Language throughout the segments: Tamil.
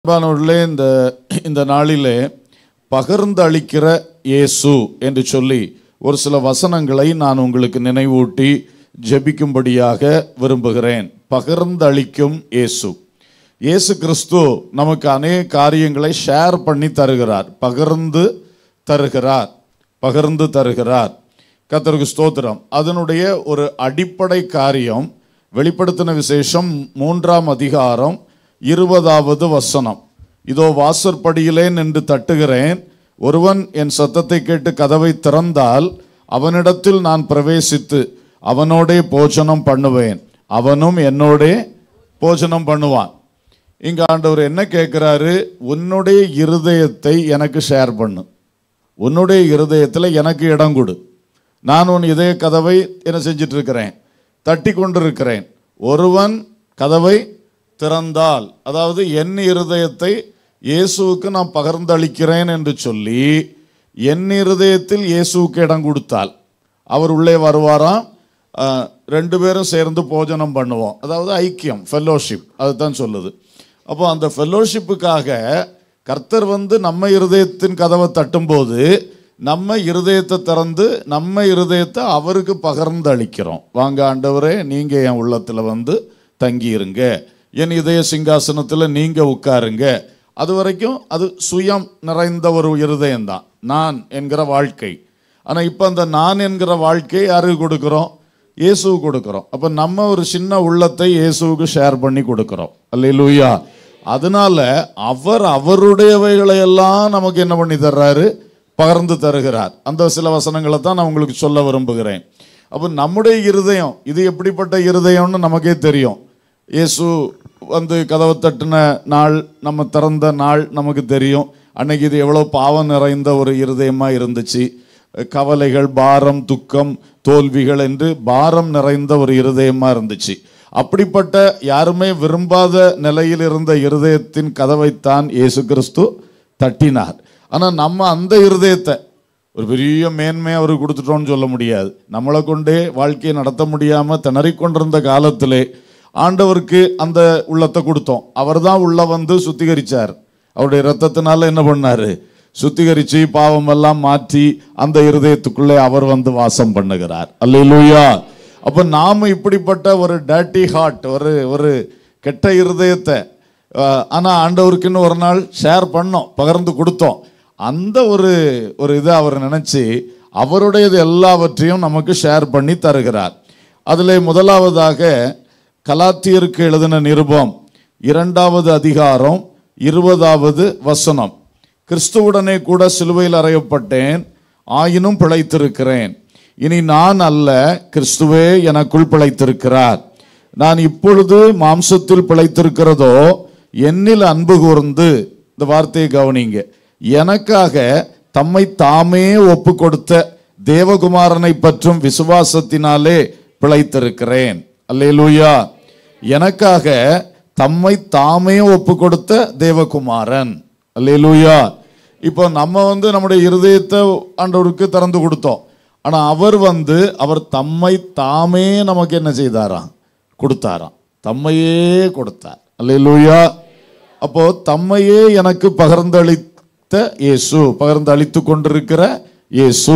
அன்பானவர்களே இந்த இந்த நாளிலே பகிர்ந்து அளிக்கிற இயேசு என்று சொல்லி ஒரு சில வசனங்களை நான் உங்களுக்கு நினைவூட்டி ஜெபிக்கும்படியாக விரும்புகிறேன் பகிர்ந்து அளிக்கும் இயேசு இயேசு கிறிஸ்து நமக்கு அநேக காரியங்களை ஷேர் பண்ணி தருகிறார் பகிர்ந்து தருகிறார் பகிர்ந்து தருகிறார் கர்த்தருக்கு ஸ்தோத்திரம் அதனுடைய ஒரு அடிப்படை காரியம் வெளிப்படுத்தின விசேஷம் மூன்றாம் அதிகாரம் இருபதாவது வசனம் இதோ வாசற்படியிலே நின்று தட்டுகிறேன் ஒருவன் என் சத்தத்தை கேட்டு கதவை திறந்தால் அவனிடத்தில் நான் பிரவேசித்து அவனோடே போஜனம் பண்ணுவேன் அவனும் என்னோடே போஜனம் பண்ணுவான் இங்க ஆண்டவர் என்ன கேட்கிறாரு உன்னுடைய இருதயத்தை எனக்கு ஷேர் பண்ணு உன்னுடைய இருதயத்தில் எனக்கு இடம் கொடு நான் உன் இதய கதவை என்ன செஞ்சிட்டு இருக்கிறேன் தட்டி கொண்டிருக்கிறேன் ஒருவன் கதவை திறந்தால் அதாவது என் இருதயத்தை இயேசுவுக்கு நான் பகிர்ந்தளிக்கிறேன் என்று சொல்லி என் இருதயத்தில் இயேசுவுக்கு இடம் கொடுத்தால் அவர் உள்ளே வருவாராம் அஹ், ரெண்டு பேரும் சேர்ந்து போஜனம் பண்ணுவோம் அதாவது ஐக்கியம் ஃபெல்லோஷிப் அதுதான் சொல்லுது அப்போ அந்த ஃபெல்லோஷிப்புக்காக கர்த்தர் வந்து நம்ம இருதயத்தின் கதவை தட்டும்போது நம்ம இருதயத்தை திறந்து நம்ம இருதயத்தை அவருக்கு பகிர்ந்து அளிக்கிறோம் வாங்க ஆண்டவரே நீங்க என் உள்ளத்துல வந்து தங்கியிருங்க என் இதய சிங்காசனத்தில் நீங்க உட்காருங்க அது வரைக்கும் அது சுயம் நிறைந்த ஒரு இருதயம்தான் நான் என்கிற வாழ்க்கை ஆனால் இப்போ அந்த நான் என்கிற வாழ்க்கையை யாருக்கு கொடுக்குறோம் இயேசுவுக்கு கொடுக்குறோம் அப்போ நம்ம ஒரு சின்ன உள்ளத்தை இயேசுவுக்கு ஷேர் பண்ணி கொடுக்குறோம் அல்லேலூயா அதனால அவர் அவருடையவைகளை எல்லாம் நமக்கு என்ன பண்ணி தர்றாரு பகிர்ந்து தருகிறார் அந்த சில வசனங்களை தான் நான் உங்களுக்கு சொல்ல விரும்புகிறேன் அப்போ நம்முடைய இருதயம் இது எப்படிப்பட்ட இருதயம்னு நமக்கே தெரியும் இயேசு வந்து கதவை தட்டின நாள் நம்ம திறந்த நாள் நமக்கு தெரியும் அன்னைக்கு இது எவ்வளோ பாவம் நிறைந்த ஒரு இருதயமாக இருந்துச்சு கவலைகள் பாரம் துக்கம் தோல்விகள் என்று பாரம் நிறைந்த ஒரு இருதயமாக இருந்துச்சு அப்படிப்பட்ட யாருமே விரும்பாத நிலையில் இருந்த இருதயத்தின் கதவைத்தான் இயேசு கிறிஸ்து தட்டினார் ஆனால் நம்ம அந்த இருதயத்தை ஒரு பெரிய மேன்மை அவருக்கு கொடுத்துட்டோம்னு சொல்ல முடியாது நம்மளை கொண்டே வாழ்க்கையை நடத்த முடியாமல் திணறிக் கொண்டிருந்த காலத்திலே ஆண்டவருக்கு அந்த உள்ளத்தை கொடுத்தோம் அவர் தான் உள்ள வந்து சுத்திகரிச்சார் அவருடைய ரத்தத்தினால என்ன பண்ணாரு சுத்திகரிச்சு பாவமெல்லாம் மாற்றி அந்த இருதயத்துக்குள்ளே அவர் வந்து வாசம் பண்ணுகிறார் அல்லேலூயா அப்ப நாம இப்படிப்பட்ட ஒரு டேட்டி ஹார்ட் ஒரு ஒரு கெட்ட இருதயத்தை அஹ், ஆனா ஆண்டவருக்குன்னு ஒரு நாள் ஷேர் பண்ணோம் பகிர்ந்து கொடுத்தோம் அந்த ஒரு ஒரு இதை அவர் நினைச்சு அவருடையது எல்லாவற்றையும் நமக்கு ஷேர் பண்ணி தருகிறார் அதில் முதலாவதாக கலாத்தியருக்கு எழுதின நிருபம் இரண்டாவது அதிகாரம் இருபதாவது வசனம் கிறிஸ்துவுடனே கூட சிலுவையில் அறையப்பட்டேன் ஆயினும் பிழைத்திருக்கிறேன் இனி நான் அல்ல கிறிஸ்துவே எனக்குள் பிழைத்திருக்கிறார் நான் இப்பொழுது மாம்சத்தில் பிழைத்திருக்கிறதோ என்னில் அன்பு கூர்ந்து இந்த வார்த்தையை கவனிங்க எனக்காக தம்மை தாமே ஒப்பு கொடுத்த தேவகுமாரனை பற்றும் விசுவாசத்தினாலே பிழைத்திருக்கிறேன் அல்லேலூயா எனக்காக தம்மை தாமே ஒப்பு கொடுத்த தேவகுமாரன் அல்லேலூயா இப்போ நம்ம வந்து நம்முடைய இருதயத்தை ஆண்டவருக்கு திறந்து கொடுத்தோம் ஆனா அவர் வந்து அவர் தம்மை தாமே நமக்கு என்ன செய்தாராம் கொடுத்தாராம் தம்மையே கொடுத்தார் அல்லேலூயா அப்போ தம்மையே எனக்கு பகிர்ந்தளித்த இயேசு பகிர்ந்து அளித்து கொண்டிருக்கிற இயேசு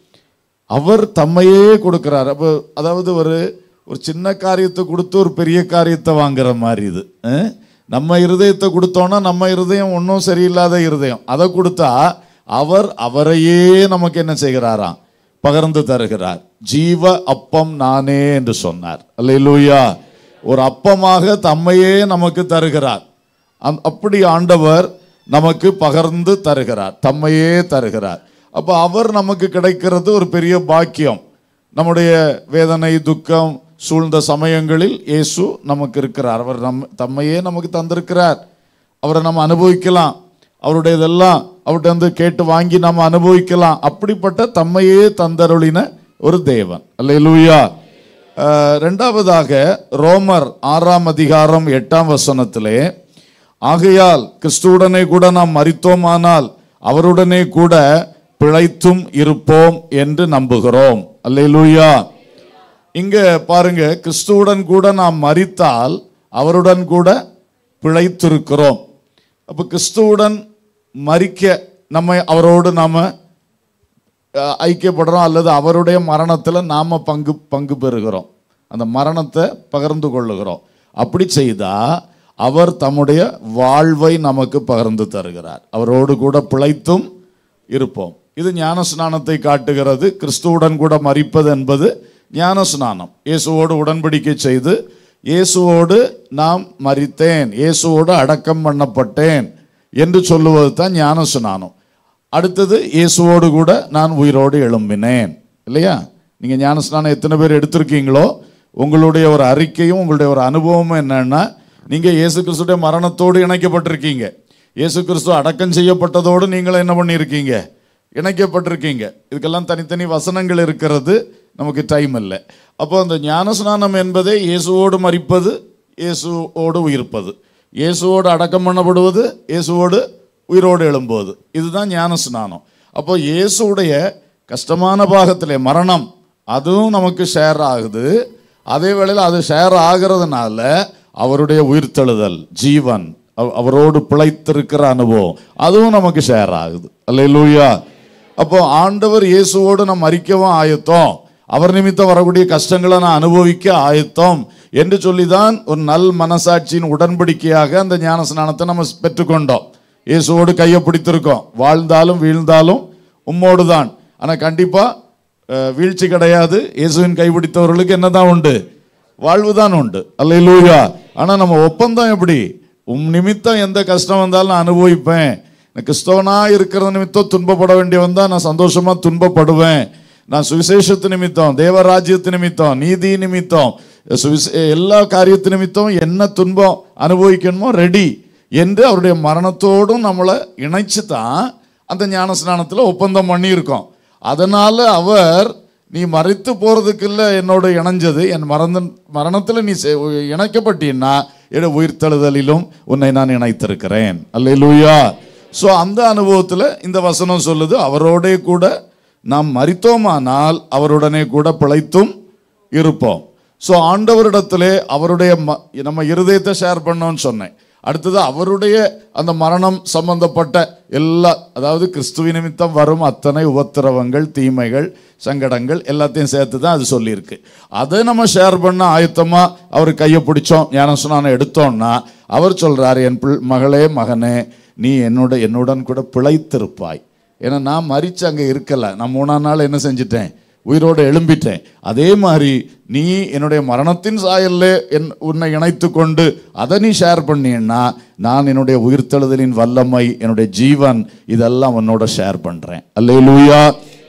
அவர் தம்மையே கொடுக்கிறார் அப்போ அதாவது ஒரு ஒரு சின்ன காரியத்தை கொடுத்து ஒரு பெரிய காரியத்தை வாங்குற மாதிரி இது அஹ்? நம்ம இருதயத்தை கொடுத்தோன்னா நம்ம இருதயம் ஒன்றும் சரியில்லாத இருதயம் அதை கொடுத்தா அவர் அவரையே நமக்கு என்ன செய்கிறாராம் பகிர்ந்து தருகிறார் ஜீவ அப்பம் நானே என்று சொன்னார் அல்லேலூயா ஒரு அப்பமாக தம்மையே நமக்கு தருகிறார் அந்- அப்படி ஆண்டவர் நமக்கு பகிர்ந்து தருகிறார் தம்மையே தருகிறார் அப்போ அவர் நமக்கு கிடைக்கிறது ஒரு பெரிய பாக்கியம் நம்முடைய வேதனை துக்கம் சூழ்ந்த சமயங்களில் இயேசு நமக்கு இருக்கிறார் அவர் நம் தம்மையே நமக்கு தந்திருக்கிறார் அவரை நம்ம அனுபவிக்கலாம் அவருடையதெல்லாம் அவர்கிட்ட வந்து கேட்டு வாங்கி நம்ம அனுபவிக்கலாம் அப்படிப்பட்ட தம்மையே தந்தருளின ஒரு தேவன் அல்லேலூயா அஹ், ரெண்டாவதாக ரோமர் ஆறாம் அதிகாரம் எட்டாம் வசனத்திலே ஆகையால் கிறிஸ்துவுடனே கூட நாம் மரித்தோமானால் அவருடனே கூட பிழைத்தும் இருப்போம் என்று நம்புகிறோம் அல்லேலூயா இங்க பாருங்க கிறிஸ்துவுடன் கூட நாம் மரித்தால் அவருடன் கூட பிழைத்திருக்கிறோம் அப்போ கிறிஸ்துவுடன் மரிக்க நம்ம அவரோடு நாம அஹ், ஐக்கியப்படுறோம் அல்லது அவருடைய மரணத்தில் நாம பங்கு பங்கு பெறுகிறோம் அந்த மரணத்தை பகிர்ந்து கொள்ளுகிறோம் அப்படி செய்தா அவர் தம்முடைய வாழ்வை நமக்கு பகிர்ந்து தருகிறார் அவரோடு கூட பிழைத்தும் இருப்போம் இது ஞான ஸ்நானத்தை காட்டுகிறது கிறிஸ்துவுடன் கூட மரிப்பது என்பது ஞான ஸ்நானம் இயேசுவோடு உடன்படிக்கை செய்து இயேசுவோடு நாம் மரித்தேன் இயேசுவோடு அடக்கம் பண்ணப்பட்டேன் என்று சொல்லுவது தான் ஞான ஸ்நானம் அடுத்தது இயேசுவோடு கூட நான் உயிரோடு எழும்பினேன் இல்லையா நீங்க ஞானஸ்நானம் எத்தனை பேர் எடுத்திருக்கீங்களோ உங்களுடைய ஒரு அறிக்கையும் உங்களுடைய ஒரு அனுபவமும் என்னன்னா நீங்க இயேசு கிறிஸ்துடைய மரணத்தோடு இணைக்கப்பட்டிருக்கீங்க இயேசு கிறிஸ்து அடக்கம் செய்யப்பட்டதோடு நீங்களும் என்ன பண்ணியிருக்கீங்க இணைக்கப்பட்டிருக்கீங்க இதுக்கெல்லாம் தனித்தனி வசனங்கள் இருக்கிறது நமக்கு டைம் இல்லை அப்போ அந்த ஞானஸ்நானம் என்பதே இயேசுவோடு மரிப்பது இயேசுவோடு உயிர்ப்பது இயேசுவோடு அடக்கம் பண்ணப்படுவது இயேசுவோடு உயிரோடு எழும்போது இதுதான் ஞான ஸ்நானம் அப்போ இயேசுடைய கஷ்டமான பாகத்திலே மரணம் அதுவும் நமக்கு ஷேர் ஆகுது அதே வேளையில் அது ஷேர் ஆகிறதுனால அவருடைய உயிர்த்தெழுதல் ஜீவன் அவ- அவரோடு பிழைத்திருக்கிற அனுபவம் அதுவும் நமக்கு ஷேர் ஆகுது அல்லேலூயா அப்போ ஆண்டவர் இயேசுவோடு நாம் மறிக்கவும் ஆயத்தம் அவர் நிமித்தம் வரக்கூடிய கஷ்டங்களை நான் அனுபவிக்க ஆயத்தம் என்று சொல்லிதான் ஒரு நல் மனசாட்சியின் உடன்படிக்கையாக அந்த ஞான ஸ்நானத்தை நம்ம பெற்றுக்கொண்டோம் இயேசுவோடு கையை பிடித்திருக்கோம் வாழ்ந்தாலும் வீழ்ந்தாலும் உம்மோடு தான் ஆனால் கண்டிப்பாக வீழ்ச்சி கிடையாது இயேசுவின் கைப்பிடித்தவர்களுக்கு என்னதான் உண்டு வாழ்வு தான் உண்டு அல்லேலூயா ஆனால் நம்ம ஒப்பந்தம் எப்படி உம் நிமித்தம் எந்த கஷ்டம் வந்தாலும் நான் அனுபவிப்பேன் நான் கிறிஸ்தவனா இருக்கிற நிமித்தம் துன்பப்பட வேண்டிய வந்தா நான் சந்தோஷமா துன்பப்படுவேன் நான் சுவிசேஷத்து நிமித்தம் தேவராஜ்யத்து நிமித்தம் நீதி நிமித்தம் சுவிசே எல்லா காரியத்து நிமித்தம் என்ன துன்பம் அனுபவிக்கணுமோ ரெடி என்று அவருடைய மரணத்தோடும் நம்மளை இணைச்சு தான் அந்த ஞான ஸ்நானத்தில் ஒப்பந்தம் பண்ணியிருக்கோம் அதனால அவர் நீ மறைத்து போறதுக்கு இல்லை என்னோட இணைஞ்சது என் மறந்த மரணத்தில் நீ செ- இணைக்கப்பட்டீன்னா என் உயிர்த்தெழுதலிலும் உன்னை நான் இணைத்திருக்கிறேன் அல்லேலூயா ஸோ அந்த அனுபவத்தில் இந்த வசனம் சொல்லுது அவரோடே கூட நாம் மரித்தோமானால் அவருடனே கூட பிழைத்தும் இருப்போம் ஸோ ஆண்டவரிடத்திலே அவருடைய ம- நம்ம இருதயத்தை ஷேர் பண்ணோம்னு சொன்னேன் அடுத்தது அவருடைய அந்த மரணம் சம்பந்தப்பட்ட எல்லா அதாவது கிறிஸ்துவ நிமித்தம் வரும் அத்தனை உபத்திரவங்கள் தீமைகள் சங்கடங்கள் எல்லாத்தையும் சேர்த்து தான் அது சொல்லியிருக்கு அதை நம்ம ஷேர் பண்ண ஆயத்தமா அவர் கையை பிடிச்சோம் ஞானஸ்நானம் எடுத்தோம்னா அவர் சொல்றாரு என் பிள் மகளே மகனே நீ என்னோட என்னுடன் கூட பிழைத்திருப்பாய் ஏன்னா நான் மறிச்சு அங்கே இருக்கல நான் மூணாம் நாள் என்ன செஞ்சிட்டேன் உயிரோடு எழும்பிட்டேன் அதே மாதிரி நீ என்னுடைய மரணத்தின் சாயல்ல என் உன்னை இணைத்து கொண்டு அதை நீ ஷேர் பண்ணீன்னா நான் என்னுடைய உயிர்த்தெழுதலின் வல்லமை என்னுடைய ஜீவன் இதெல்லாம் உன்னோட ஷேர் பண்றேன் அல்லேலூயா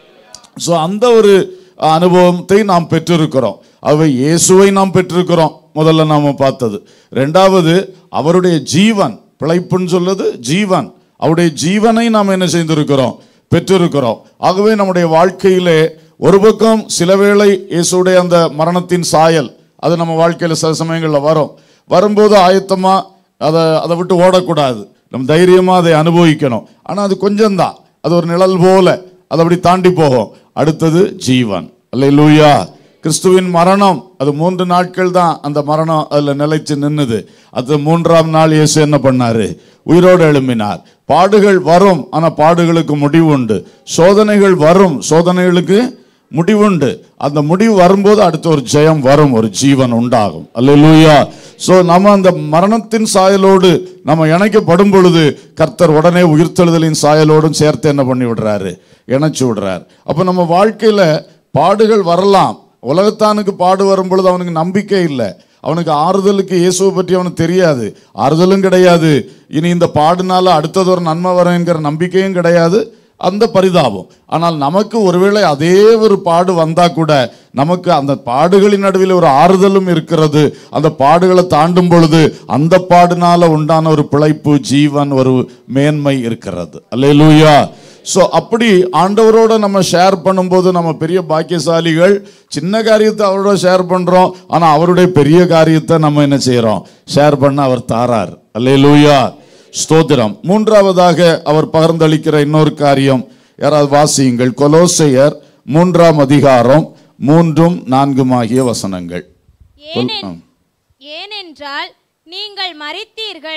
ஸோ அந்த ஒரு அனுபவத்தை நாம் பெற்றிருக்கிறோம் அவை இயேசுவை நாம் பெற்றிருக்கிறோம் முதல்ல நாம பார்த்தது ரெண்டாவது அவருடைய ஜீவன் பிழைப்புன்னு சொல்லுது ஜீவன் அவருடைய ஜீவனை நாம் என்ன செய்திருக்கிறோம் பெற்றிருக்கிறோம் ஆகவே நம்முடைய வாழ்க்கையிலே ஒரு பக்கம் சில வேளை இயேசுடைய அந்த மரணத்தின் சாயல் அது நம்ம வாழ்க்கையில் சில சமயங்களில் வரும் வரும்போது ஆயத்தமா அதை அதை விட்டு ஓடக்கூடாது நம்ம தைரியமா அதை அனுபவிக்கணும் ஆனா அது கொஞ்சம்தான் அது ஒரு நிழல் போல அது அப்படி தாண்டி போகும் அடுத்தது ஜீவன் அல்லேலூயா கிறிஸ்துவின் மரணம் அது மூன்று நாட்கள் தான் அந்த மரணம் அதுல நிலைச்சு நின்னுது அது மூன்றாம் நாள் இயேசு என்ன பண்ணாரு உயிரோடு எழும்பினார் பாடுகள் வரும் ஆனா பாடுகளுக்கு முடிவு உண்டு சோதனைகள் வரும் சோதனைகளுக்கு முடிவுண்டு அந்த முடிவு வரும்போது அடுத்த ஒரு ஜெயம் வரும் ஒரு ஜீவன் உண்டாகும் அல்லேலூயா சோ நம்ம அந்த மரணத்தின் சாயலோடு நம்ம இணைக்கப்படும் பொழுது கர்த்தர் உடனே உயிர்த்தெழுதலின் சாயலோடும் சேர்த்து என்ன பண்ணி விடுறாரு இணைச்சு விடுறாரு அப்ப நம்ம வாழ்க்கையில பாடுகள் வரலாம் உலகத்தானுக்கு பாடு வரும் பொழுது அவனுக்கு நம்பிக்கை இல்லை அவனுக்கு ஆறுதலுக்கு இயேசுவை பற்றி அவனுக்கு தெரியாது ஆறுதலும் கிடையாது இனி இந்த பாடுனால அடுத்தது ஒரு நன்மை வரும் என்கிற நம்பிக்கையும் கிடையாது அந்த பரிதாபம் ஆனால் நமக்கு ஒருவேளை அதே ஒரு பாடு வந்தா கூட நமக்கு அந்த பாடுகளின் நடுவில் ஒரு ஆறுதலும் இருக்கிறது அந்த பாடுகளை தாண்டும் பொழுது அந்த பாடுனால உண்டான ஒரு பிழைப்பு ஜீவன் ஒரு மேன்மை இருக்கிறது அல்லேலூயா ஸோ அப்படி ஆண்டவரோட நம்ம ஷேர் பண்ணும்போது நம்ம பெரிய பாக்கியசாலிகள் சின்ன காரியத்தை அவரோட ஷேர் பண்றோம் ஆனா அவருடைய பெரிய காரியத்தை நம்ம என்ன செய்யறோம் ஷேர் பண்ண அவர் தாரார் அல்லேலூயா ஸ்தோத்திரம் மூன்றாவதாக அவர் பகிர்ந்தளிக்கிற இன்னொரு காரியம் யாராவது வாசியுங்கள் கொலோசையர் மூன்றாம் அதிகாரம் மூன்றும் நான்குமாகிய வசனங்கள் ஏனென் ஏனென்றால் நீங்கள் மரித்தீர்கள்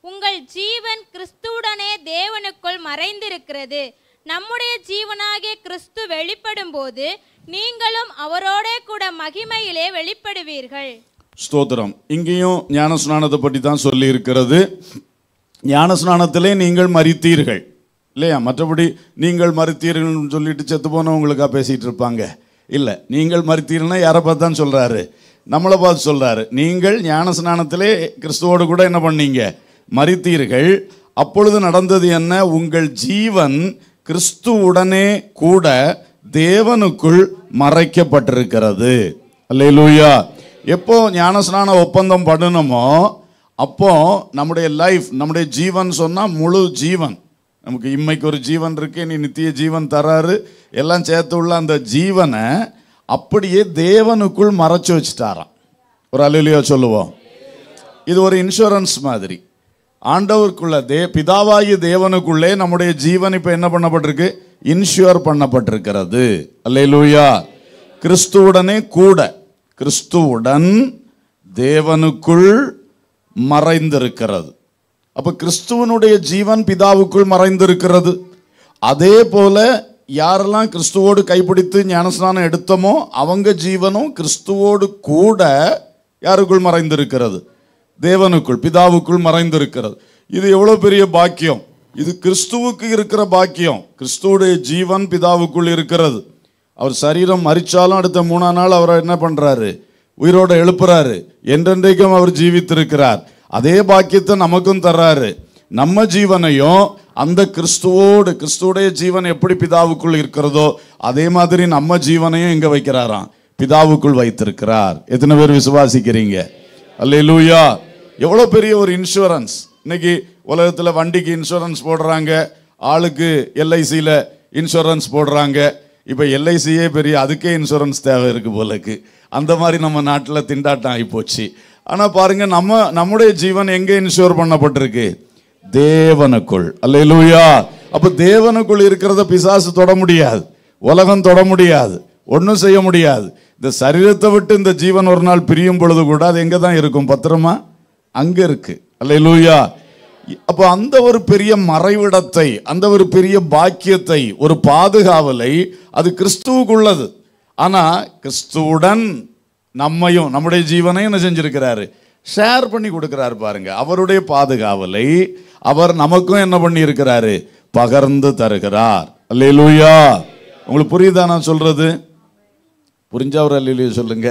உங்கள் ஜீவன் கிறிஸ்துவுடனே தேவனுக்குள் மறைந்திருக்கிறது நம்முடைய ஜீவனாகிய கிறிஸ்து வெளிப்படும்போது நீங்களும் அவரோடே கூட மகிமையிலே வெளிப்படுவீர்கள் ஸ்தோத்திரம் இங்கேயும் ஞானஸ்நானத்தை பற்றி தான் சொல்லி இருக்கிறது ஞானஸ்நானத்திலே நீங்கள் மறித்தீர்கள் இல்லையா மற்றபடி நீங்கள் மறித்தீர்கள்னு சொல்லிட்டு செத்து போனவங்களுக்கா பேசிட்டு இருப்பாங்க இல்லை நீங்கள் மறித்தீர்கள்னா யாரை பார்த்து தான் சொல்றாரு நம்மளை பார்த்து சொல்றாரு நீங்கள் ஞானஸ்நானத்திலே கிறிஸ்துவோடு கூட என்ன பண்ணீங்க மறித்தீர்கள் அப்பொழுது நடந்தது என்ன உங்கள் ஜீவன் கிறிஸ்துவுடனே கூட தேவனுக்குள் மறைக்கப்பட்டிருக்கிறது அல்லேலூயா எப்போ ஞானஸ்நான ஒப்பந்தம் பண்ணணுமோ அப்போ நம்முடைய லைஃப் நம்முடைய ஜீவன் சொன்னா முழு ஜீவன் நமக்கு இம்மைக்கு ஒரு ஜீவன் இருக்கு நீ நித்திய ஜீவன் தராரு எல்லாம் சேர்த்து உள்ள அந்த ஜீவனை அப்படியே தேவனுக்குள் மறைச்சு வச்சுட்டாராம் ஒரு அலுவலியா சொல்லுவோம் இது ஒரு இன்சூரன்ஸ் மாதிரி ஆண்டவருக்குள்ள தே பிதாவாகிய தேவனுக்குள்ளே நம்முடைய ஜீவன் இப்போ என்ன பண்ணப்பட்டிருக்கு இன்ஷூர் பண்ணப்பட்டிருக்கிறது அல்லேலூயா கிறிஸ்துவுடனே கூட கிறிஸ்துவுடன் தேவனுக்குள் மறைந்திருக்கிறது அப்ப கிறிஸ்துவனுடைய ஜீவன் பிதாவுக்குள் மறைந்திருக்கிறது அதே போல யாரெல்லாம் கிறிஸ்துவோடு கைப்பிடித்து ஞானஸ்நானம் எடுத்தோமோ அவங்க ஜீவனும் கிறிஸ்துவோடு கூட யாருக்குள் மறைந்திருக்கிறது தேவனுக்குள் பிதாவுக்குள் மறைந்திருக்கிறது இது எவ்வளவு பெரிய பாக்கியம் இது கிறிஸ்துவுக்கு இருக்கிற பாக்கியம் கிறிஸ்துவுடைய ஜீவன் பிதாவுக்குள் இருக்கிறது அவர் சரீரம் மறிச்சாலும் அடுத்த மூணாம் நாள் அவரை என்ன பண்றாரு உயிரோட எழுப்புறாரு என்றென்றைக்கும் அவர் ஜீவித்திருக்கிறார் அதே பாக்கியத்தை நமக்கும் தர்றாரு நம்ம ஜீவனையும் அந்த கிறிஸ்துவோடு கிறிஸ்துவுடைய ஜீவன் எப்படி பிதாவுக்குள் இருக்கிறதோ அதே மாதிரி நம்ம ஜீவனையும் இங்க வைக்கிறாராம் பிதாவுக்குள் வைத்திருக்கிறார் எத்தனை பேர் விசுவாசிக்கிறீங்க அல்லேலூயா எவ்வளவு பெரிய ஒரு இன்சூரன்ஸ் இன்னைக்கு உலகத்துல வண்டிக்கு இன்சூரன்ஸ் போடுறாங்க ஆளுக்கு எல்ஐசியில் இன்சூரன்ஸ் போடுறாங்க இப்போ எல்ஐசியே பெரிய அதுக்கே இன்சூரன்ஸ் தேவை இருக்கு போலக்கு அந்த மாதிரி நம்ம நாட்டில் திண்டாட்டம் ஆகிப்போச்சு ஆனால் பாருங்க நம்ம நம்முடைய ஜீவன் எங்கே இன்சூர் பண்ணப்பட்டிருக்கு தேவனுக்குள் அல்லேலூயா அப்போ தேவனுக்குள் இருக்கிறத பிசாசு தொட முடியாது உலகம் தொட முடியாது ஒன்றும் செய்ய முடியாது இந்த சரீரத்தை விட்டு இந்த ஜீவன் ஒரு நாள் பிரியும் பொழுது கூட அது எங்கே தான் இருக்கும் பத்திரமா அங்கே இருக்கு அல்லேலூயா அப்போ அந்த ஒரு பெரிய மறைவிடத்தை அந்த ஒரு பெரிய பாக்கியத்தை ஒரு பாதுகாவலை அது கிறிஸ்துவுக்குள்ளது ஆனா கிறிஸ்துவுடன் நம்மையும் நம்முடைய ஜீவனையும் என்ன செஞ்சிருக்கிறாரு ஷேர் பண்ணி கொடுக்கிறாரு பாருங்க அவருடைய பாதுகாவலை அவர் நமக்கும் என்ன பண்ணி இருக்கிறாரு பகர்ந்து தருகிறார் அல்லேலூயா உங்களுக்கு புரியுதா நான் சொல்றது புரிஞ்சா ஒரு அல்லையிலேயே சொல்லுங்க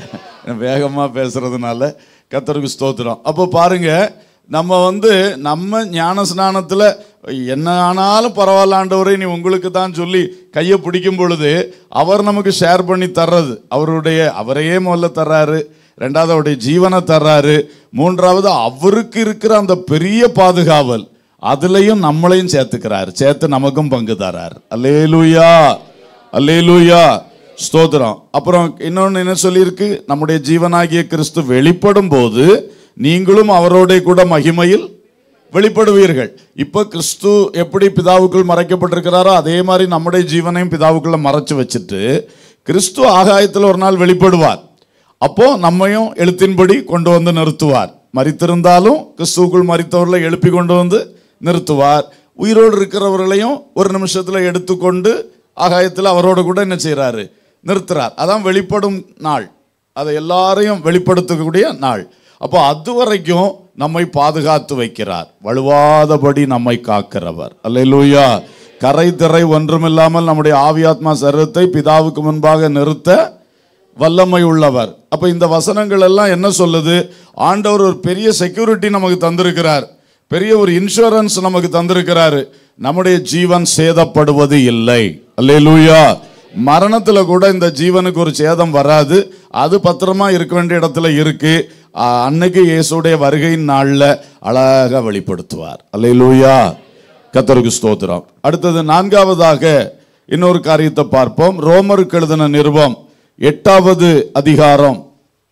வேகமா பேசுறதுனால கத்தருக்கு ஸ்தோத்திரம் அப்போ பாருங்க நம்ம வந்து நம்ம ஞான ஸ்நானத்துல என்ன ஆனாலும் பரவாயில்ல ஆண்டவரே நீ உங்களுக்கு தான் சொல்லி கையை பிடிக்கும் பொழுது அவர் நமக்கு ஷேர் பண்ணி தர்றது அவருடைய அவரையே முதல்ல தர்றாரு ரெண்டாவது அவருடைய ஜீவனை தர்றாரு மூன்றாவது அவருக்கு இருக்கிற அந்த பெரிய பாதுகாவல் அதுலயும் நம்மளையும் சேர்த்துக்கிறார் சேர்த்து நமக்கும் பங்கு தரார் அல்லேலூயா அல்லேலூயா ஸ்தோத்திரம் அப்புறம் இன்னொன்று என்ன சொல்லியிருக்கு நம்முடைய ஜீவனாகிய கிறிஸ்து வெளிப்படும் போது நீங்களும் அவரோட கூட மகிமையில் வெளிப்படுவீர்கள் இப்போ கிறிஸ்து எப்படி பிதாவுக்குள் மறைக்கப்பட்டிருக்கிறாரோ அதே மாதிரி நம்முடைய ஜீவனையும் பிதாவுக்குள்ள மறைச்சு வச்சுட்டு கிறிஸ்து ஆகாயத்தில் ஒரு நாள் வெளிப்படுவார் அப்போ நம்மையும் எழுத்தின்படி கொண்டு வந்து நிறுத்துவார் மறித்திருந்தாலும் கிறிஸ்துவுக்குள் மறித்தவர்களை எழுப்பி கொண்டு வந்து நிறுத்துவார் உயிரோடு இருக்கிறவர்களையும் ஒரு நிமிஷத்தில் எடுத்துக்கொண்டு ஆகாயத்தில் அவரோட கூட என்ன செய்றாரு நிறுத்துறார் அதான் வெளிப்படும் நாள் அதை எல்லாரையும் வெளிப்படுத்தக்கூடிய நாள் அப்போ அது வரைக்கும் நம்மை பாதுகாத்து வைக்கிறார் வலுவாதபடி நம்மை காக்கிறவர் அல்லேலூயா கரை திரை ஒன்றுமில்லாமல் நம்முடைய ஆவியாத்மா சரீரத்தை பிதாவுக்கு முன்பாக நிறுத்த வல்லமை உள்ளவர் அப்ப இந்த வசனங்கள் எல்லாம் என்ன சொல்லுது ஆண்டவர் ஒரு பெரிய செக்யூரிட்டி நமக்கு தந்திருக்கிறார் பெரிய ஒரு இன்சூரன்ஸ் நமக்கு தந்திருக்கிறாரு நம்முடைய ஜீவன் சேதப்படுவது இல்லை அல்லேலூயா மரணத்துல கூட இந்த ஜீவனுக்கு ஒரு சேதம் வராது அது பத்திரமா இருக்க வேண்டிய இடத்துல இருக்கு ஆ, அன்னைக்கு இயேசுடைய வருகையின் நாள்ல அழகா வெளிப்படுத்துவார் அல்லேலூயா கத்தருக்கு ஸ்தோத்திரம் அடுத்தது நான்காவதாக இன்னொரு காரியத்தை பார்ப்போம் ரோமருக்கு எழுதின நிருபம் எட்டாவது அதிகாரம்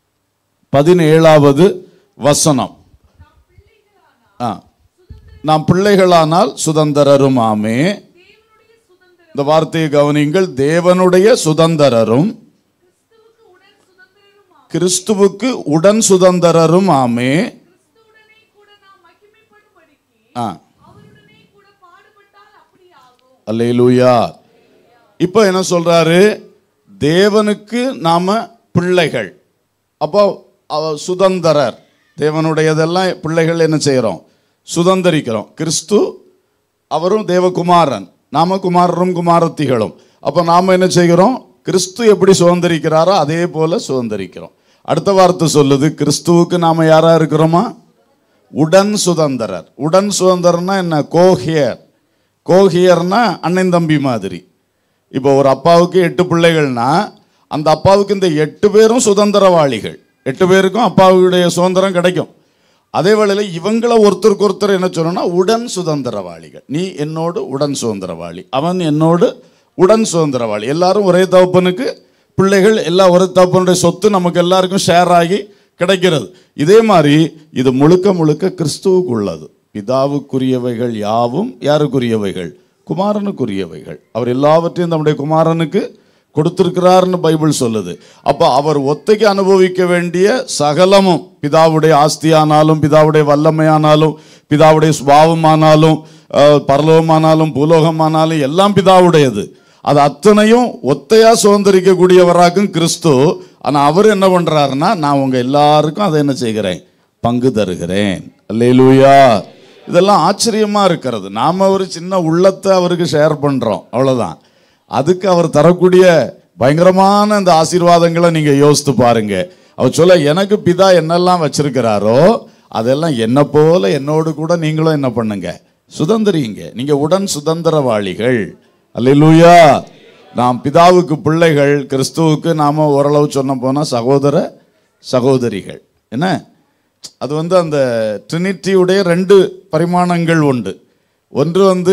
பதினேழாவது வசனம் ஆ. நாம் பிள்ளைகளானால் சுதந்திரரும் ஆமே இந்த வார்த்தையை கவனிங்கள் தேவனுடைய சுதந்திரரும் கிறிஸ்துவுக்கு உடன் சுதந்திரரும் ஆமே ஆ அல்லேலூயா இப்போ என்ன சொல்றாரு தேவனுக்கு நாம பிள்ளைகள் அப்போ அவ சுதந்திரர் தேவனுடையதெல்லாம் பிள்ளைகள் என்ன செய்கிறோம் சுதந்திரிக்கிறோம் கிறிஸ்து அவரும் தேவகுமாரன் நாம குமாரரும் குமாரத்திகளும் அப்போ நாம் என்ன செய்கிறோம் கிறிஸ்து எப்படி சுதந்திரிக்கிறாரோ அதே போல சுதந்திரிக்கிறோம் அடுத்த வார்த்தை சொல்லுது கிறிஸ்துவுக்கு நாம யாரா இருக்கிறோமா உடன் சுதந்திரர் உடன் சுதந்திரம்னா என்ன கோஹியர் கோஹியர்னா அண்ணன் தம்பி மாதிரி இப்போ ஒரு அப்பாவுக்கு எட்டு பிள்ளைகள்னா அந்த அப்பாவுக்கு இந்த எட்டு பேரும் சுதந்திரவாளிகள் எட்டு பேருக்கும் அப்பாவுடைய சுதந்திரம் கிடைக்கும் அதே வேளையில் இவங்கள ஒருத்தருக்கு ஒருத்தர் என்ன சொல்லணும்னா உடன் சுதந்திரவாளிகள் நீ என்னோடு உடன் சுதந்திரவாளி அவன் என்னோடு உடன் சுதந்திரவாளி எல்லாரும் ஒரே தகப்பனுக்கு பிள்ளைகள் எல்லாம் ஒரே தகப்பனுடைய சொத்து நமக்கு எல்லாருக்கும் ஷேர் ஆகி கிடைக்கிறது இதே மாதிரி இது முழுக்க முழுக்க கிறிஸ்துவுக்கு உள்ளது பிதாவுக்குரியவைகள் யாவும் யாருக்குரியவைகள் குமாரனுக்குரியவைகள் அவர் எல்லாவற்றையும் நம்முடைய குமாரனுக்கு கொடுத்திருக்கிறார்னு பைபிள் சொல்லுது அப்போ அவர் ஒத்தைக்கு அனுபவிக்க வேண்டிய சகலமும் பிதாவுடைய ஆஸ்தியானாலும் பிதாவுடைய வல்லமையானாலும் பிதாவுடைய சுபாவமானாலும் அஹ், பரலோகமானாலும் பூலோகமானாலும் எல்லாம் பிதாவுடையது அது அத்தனையும் ஒத்தையா சுதந்திரிக்கக்கூடியவராகும் கிறிஸ்து ஆனா அவர் என்ன பண்றாருன்னா நான் உங்க எல்லாருக்கும் அதை என்ன செய்கிறேன் பங்கு தருகிறேன் அல்லேலூயா இதெல்லாம் ஆச்சரியமா இருக்கிறது நாம ஒரு சின்ன உள்ளத்தை அவருக்கு ஷேர் பண்றோம் அவ்வளவுதான் அதுக்கு அவர் தரக்கூடிய பயங்கரமான இந்த ஆசீர்வாதங்களை நீங்க யோசித்து பாருங்க அவர் சொல்ல எனக்கு பிதா என்னெல்லாம் வச்சிருக்கிறாரோ அதெல்லாம் என்ன போல என்னோடு கூட நீங்களும் என்ன பண்ணுங்க சுதந்திரிங்க நீங்க உடன் சுதந்திரவாளிகள் அல்லேலூயா நாம் பிதாவுக்கு பிள்ளைகள் கிறிஸ்துவுக்கு நாம ஓரளவு சொன்ன போனா சகோதர சகோதரிகள் என்ன அது வந்து அந்த ட்ரினிட்டியுடைய ரெண்டு பரிமாணங்கள் உண்டு ஒன்று வந்து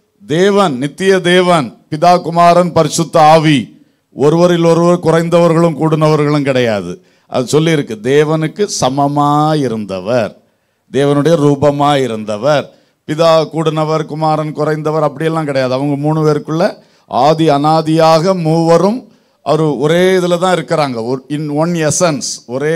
தேவன் நித்திய தேவன் பிதா குமாரன் பரிசுத்த ஆவி ஒருவரில் ஒருவர் குறைந்தவர்களும் கூடினவர்களும் கிடையாது அது சொல்லியிருக்கு தேவனுக்கு சமமாய் இருந்தவர் தேவனுடைய ரூபமாய் இருந்தவர் பிதா கூடினவர் குமாரன் குறைந்தவர் அப்படியெல்லாம் கிடையாது அவங்க மூணு பேருக்குள்ள ஆதி அனாதியாக மூவரும் அவர் ஒரே இதில் தான் இருக்கிறாங்க ஒரு இன் ஒன் எசன்ஸ் ஒரே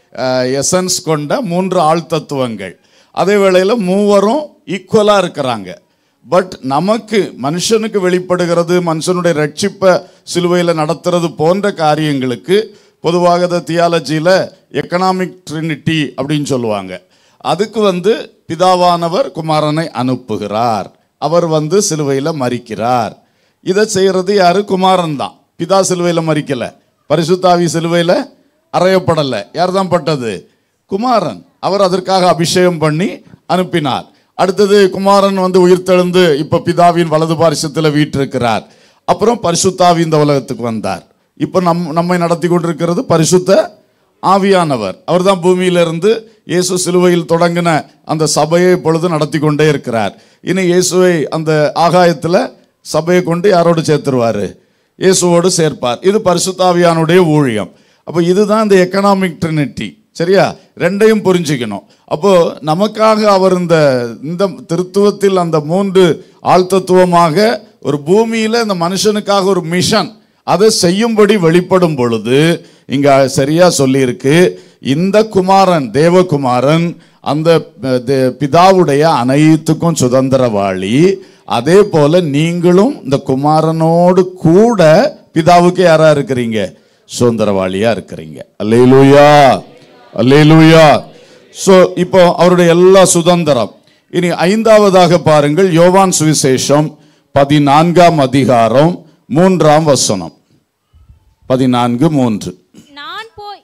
எசன்ஸ் கொண்ட மூன்று ஆள் தத்துவங்கள் அதே வேளையில் மூவரும் ஈக்குவலாக இருக்கிறாங்க பட் நமக்கு மனுஷனுக்கு வெளிப்படுகிறது மனுஷனுடைய ரட்சிப்பை சிலுவையில் நடத்துறது போன்ற காரியங்களுக்கு பொதுவாக இந்த தியாலஜியில் எக்கனாமிக் ட்ரினிட்டி அப்படின்னு சொல்லுவாங்க அதுக்கு வந்து பிதாவானவர் குமாரனை அனுப்புகிறார் அவர் வந்து சிலுவையில் மறிக்கிறார் இதை செய்யறது யாரு குமாரன் தான் பிதா சிலுவையில் மறிக்கல பரிசுத்தாவி சிலுவையில் அறையப்படலை யார் தான் பட்டது குமாரன் அவர் அதற்காக அபிஷேகம் பண்ணி அனுப்பினார் அடுத்தது குமாரன் வந்து உயிர்த்தெழுந்து இப்ப பிதாவின் வலது பாரிசத்தில் வீற்றிருக்கிறார் அப்புறம் பரிசுத்தாவி இந்த உலகத்துக்கு வந்தார் இப்ப நம் நம்மை நடத்தி கொண்டிருக்கிறது பரிசுத்த ஆவியானவர் அவர்தான் பூமியிலிருந்து இயேசு சிலுவையில் தொடங்கின அந்த சபையை இப்பொழுது நடத்தி கொண்டே இருக்கிறார் இனி இயேசுவை அந்த ஆகாயத்தில் சபையை கொண்டு யாரோடு சேர்த்துருவாரு இயேசுவோடு சேர்ப்பார் இது பரிசுத்தாவியானுடைய ஊழியம் அப்போ இதுதான் இந்த எக்கனாமிக் ட்ரினிட்டி சரியா ரெண்டையும் புரிஞ்சுக்கணும் அப்போ நமக்காக அவர் இந்த இந்த திருத்துவத்தில் அந்த மூன்று ஆழ்த்தத்துவமாக ஒரு பூமியில இந்த மனுஷனுக்காக ஒரு மிஷன் அதை செய்யும்படி வெளிப்படும் பொழுது இங்க சரியா சொல்லியிருக்கு இந்த குமாரன் தேவகுமாரன் அந்த அஹ், தே- பிதாவுடைய அனைத்துக்கும் சுதந்திரவாளி அதே போல நீங்களும் இந்த குமாரனோடு கூட பிதாவுக்கு யாரா இருக்கிறீங்க சுதந்திரவாளியா இருக்கிறீங்க அல்லேலூயா அல்லேலூயா சோ இப்போ அவருடைய எல்லா சுதந்திரம் இனி ஐந்தாவதாக பாருங்கள் யோவான் சுவிசேஷம் பதினான்காம் அதிகாரம் மூன்றாம் வசனம் பதினான்கு மூன்று நான் போய்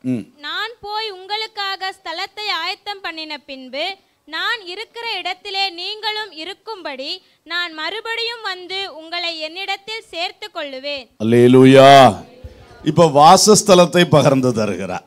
நான் போய் உங்களுக்காக ஸ்தலத்தை ஆயத்தம் பண்ணின பின்பு நான் இருக்கிற இடத்திலே நீங்களும் இருக்கும்படி நான் மறுபடியும் வந்து உங்களை என்னிடத்தில் சேர்த்து கொள்ளுவேன் அல்லேலூயா இப்போ வாசஸ்தலத்தை பகிர்ந்து தருகிறார்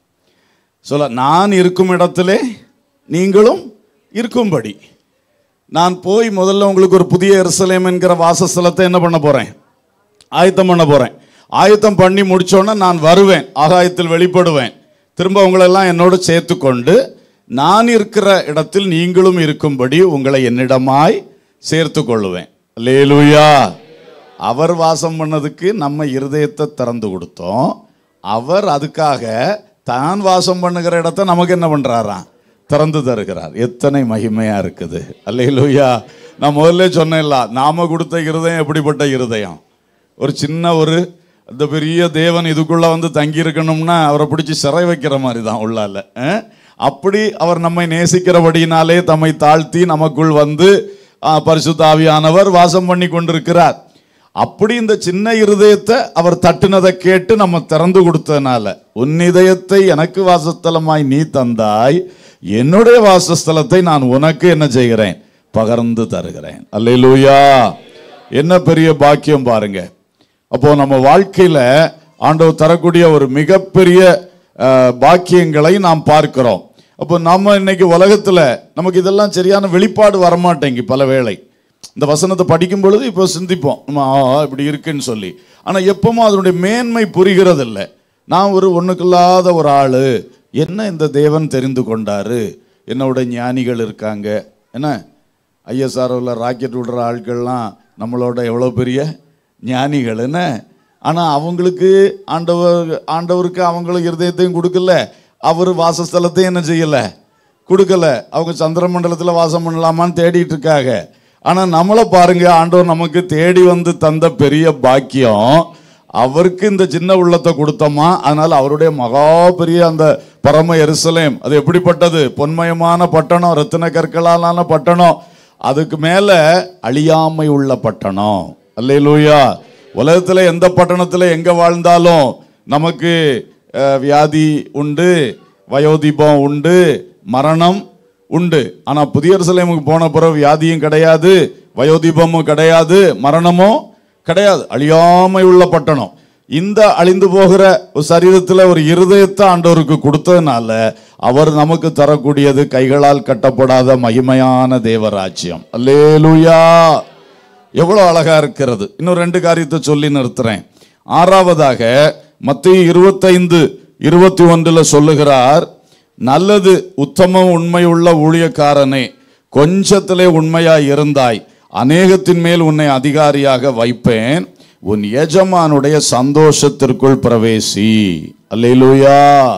சொல்ல நான் இருக்கும் இடத்திலே நீங்களும் இருக்கும்படி நான் போய் முதல்ல உங்களுக்கு ஒரு புதிய எருசலேம் என்கிற வாசஸ்தலத்தை என்ன பண்ண போறேன் ஆயத்தம் பண்ண போறேன் ஆயத்தம் பண்ணி முடிச்சோன்னே நான் வருவேன் ஆகாயத்தில் வெளிப்படுவேன் திரும்ப உங்களெல்லாம் என்னோடு சேர்த்து கொண்டு நான் இருக்கிற இடத்தில் நீங்களும் இருக்கும்படி உங்களை என்னிடமாய் சேர்த்து கொள்ளுவேன் லேலுயா அவர் வாசம் பண்ணதுக்கு நம்ம இருதயத்தை திறந்து கொடுத்தோம் அவர் அதுக்காக தான் வாசம் பண்ணுகிற இடத்த நமக்கு என்ன பண்றாராம் திறந்து தருகிறார் எத்தனை மகிமையா இருக்குது அல்லேலூயா நான் முதல்ல சொன்னேன்ல நாம கொடுத்த இருதயம் எப்படிப்பட்ட இருதயம் ஒரு சின்ன ஒரு இந்த பெரிய தேவன் இதுக்குள்ள வந்து தங்கி இருக்கணும்னா அவரை பிடிச்சி சிறை வைக்கிற மாதிரி தான் உள்ளால அஹ்? அப்படி அவர் நம்மை நேசிக்கிறபடியினாலே தம்மை தாழ்த்தி நமக்குள் வந்து ஆ, பரிசுத்த ஆவியானவர் வாசம் பண்ணி கொண்டிருக்கிறார் அப்படி இந்த சின்ன இருதயத்தை அவர் தட்டுனதை கேட்டு நம்ம திறந்து கொடுத்ததுனால உன் இதயத்தை எனக்கு வாசஸ்தலமாய் நீ தந்தாய் என்னுடைய வாசஸ்தலத்தை நான் உனக்கு என்ன செய்கிறேன் பகர்ந்து தருகிறேன் அல்லேலூயா என்ன பெரிய பாக்கியம் பாருங்க அப்போ நம்ம வாழ்க்கையில ஆண்டவர் தரக்கூடிய ஒரு மிகப்பெரிய அஹ், பாக்கியங்களை நாம் பார்க்கிறோம் அப்போ நம்ம இன்னைக்கு உலகத்துல நமக்கு இதெல்லாம் சரியான வெளிப்பாடு வரமாட்டேங்கி பல வேளை இந்த வசனத்தை படிக்கும் பொழுது இப்போ சிந்திப்போம் நம்ம ஆ, இப்படி இருக்குன்னு சொல்லி ஆனா எப்பவும் அதனுடைய மேன்மை புரிகிறது இல்லை நான் ஒரு ஒண்ணுக்கில்லாத ஒரு ஆளு என்ன இந்த தேவன் தெரிந்து கொண்டாரு என்னோட ஞானிகள் இருக்காங்க என்ன ஐஎஸ்ஆர்ஓவில் ராக்கெட் விடுற ஆட்கள்லாம் நம்மளோட எவ்வளோ பெரிய ஞானிகள் என்ன ஆனால் அவங்களுக்கு ஆண்டவர் ஆண்டவருக்கு அவங்களுக்கு இருதயத்தையும் கொடுக்கல அவர் வாசஸ்தலத்தையும் என்ன செய்யலை கொடுக்கல அவங்க சந்திர மண்டலத்தில் வாசம் பண்ணலாமான்னு தேடிட்டு இருக்காங்க ஆனால் நம்மளை பாருங்க ஆண்டவர் நமக்கு தேடி வந்து தந்த பெரிய பாக்கியம் அவருக்கு இந்த சின்ன உள்ளத்தை கொடுத்தோமா அதனால அவருடைய மகா பெரிய அந்த பரம எருசலேம் அது எப்படிப்பட்டது பொன்மயமான பட்டணம் ரத்தின கற்களாலான பட்டணம் அதுக்கு மேல அழியாமை உள்ள பட்டணம் அல்லேலூயா உலகத்துல எந்த பட்டணத்துல எங்க வாழ்ந்தாலும் நமக்கு அஹ், வியாதி உண்டு வயோதிபம் உண்டு மரணம் உண்டு ஆனா புதிய எருசலேமுக்கு போன பிறகு வியாதியும் கிடையாது வயோதிபமும் கிடையாது மரணமும் கிடையாது அழியாமை உள்ள பட்டணம் இந்த அழிந்து போகிற ஒரு சரீரத்தில் ஒரு இருதயத்தை ஆண்டவருக்கு கொடுத்ததுனால அவர் நமக்கு தரக்கூடியது கைகளால் கட்டப்படாத மகிமையான தேவராஜ்யம் அல்லேலூயா எவ்வளவு அழகா இருக்கிறது இன்னும் ரெண்டு காரியத்தை சொல்லி நிறுத்துறேன் ஆறாவதாக மத்திய இருபத்தைந்து இருபத்தி ஒன்றுல சொல்லுகிறார் நல்லது உத்தம உண்மையுள்ள ஊழியக்காரனே கொஞ்சத்திலே உண்மையாய் இருந்தாய் அநேகத்தின் மேல் உன்னை அதிகாரியாக வைப்பேன் உன் எஜமானுடைய சந்தோஷத்திற்குள் பிரவேசி அல்லேலூயா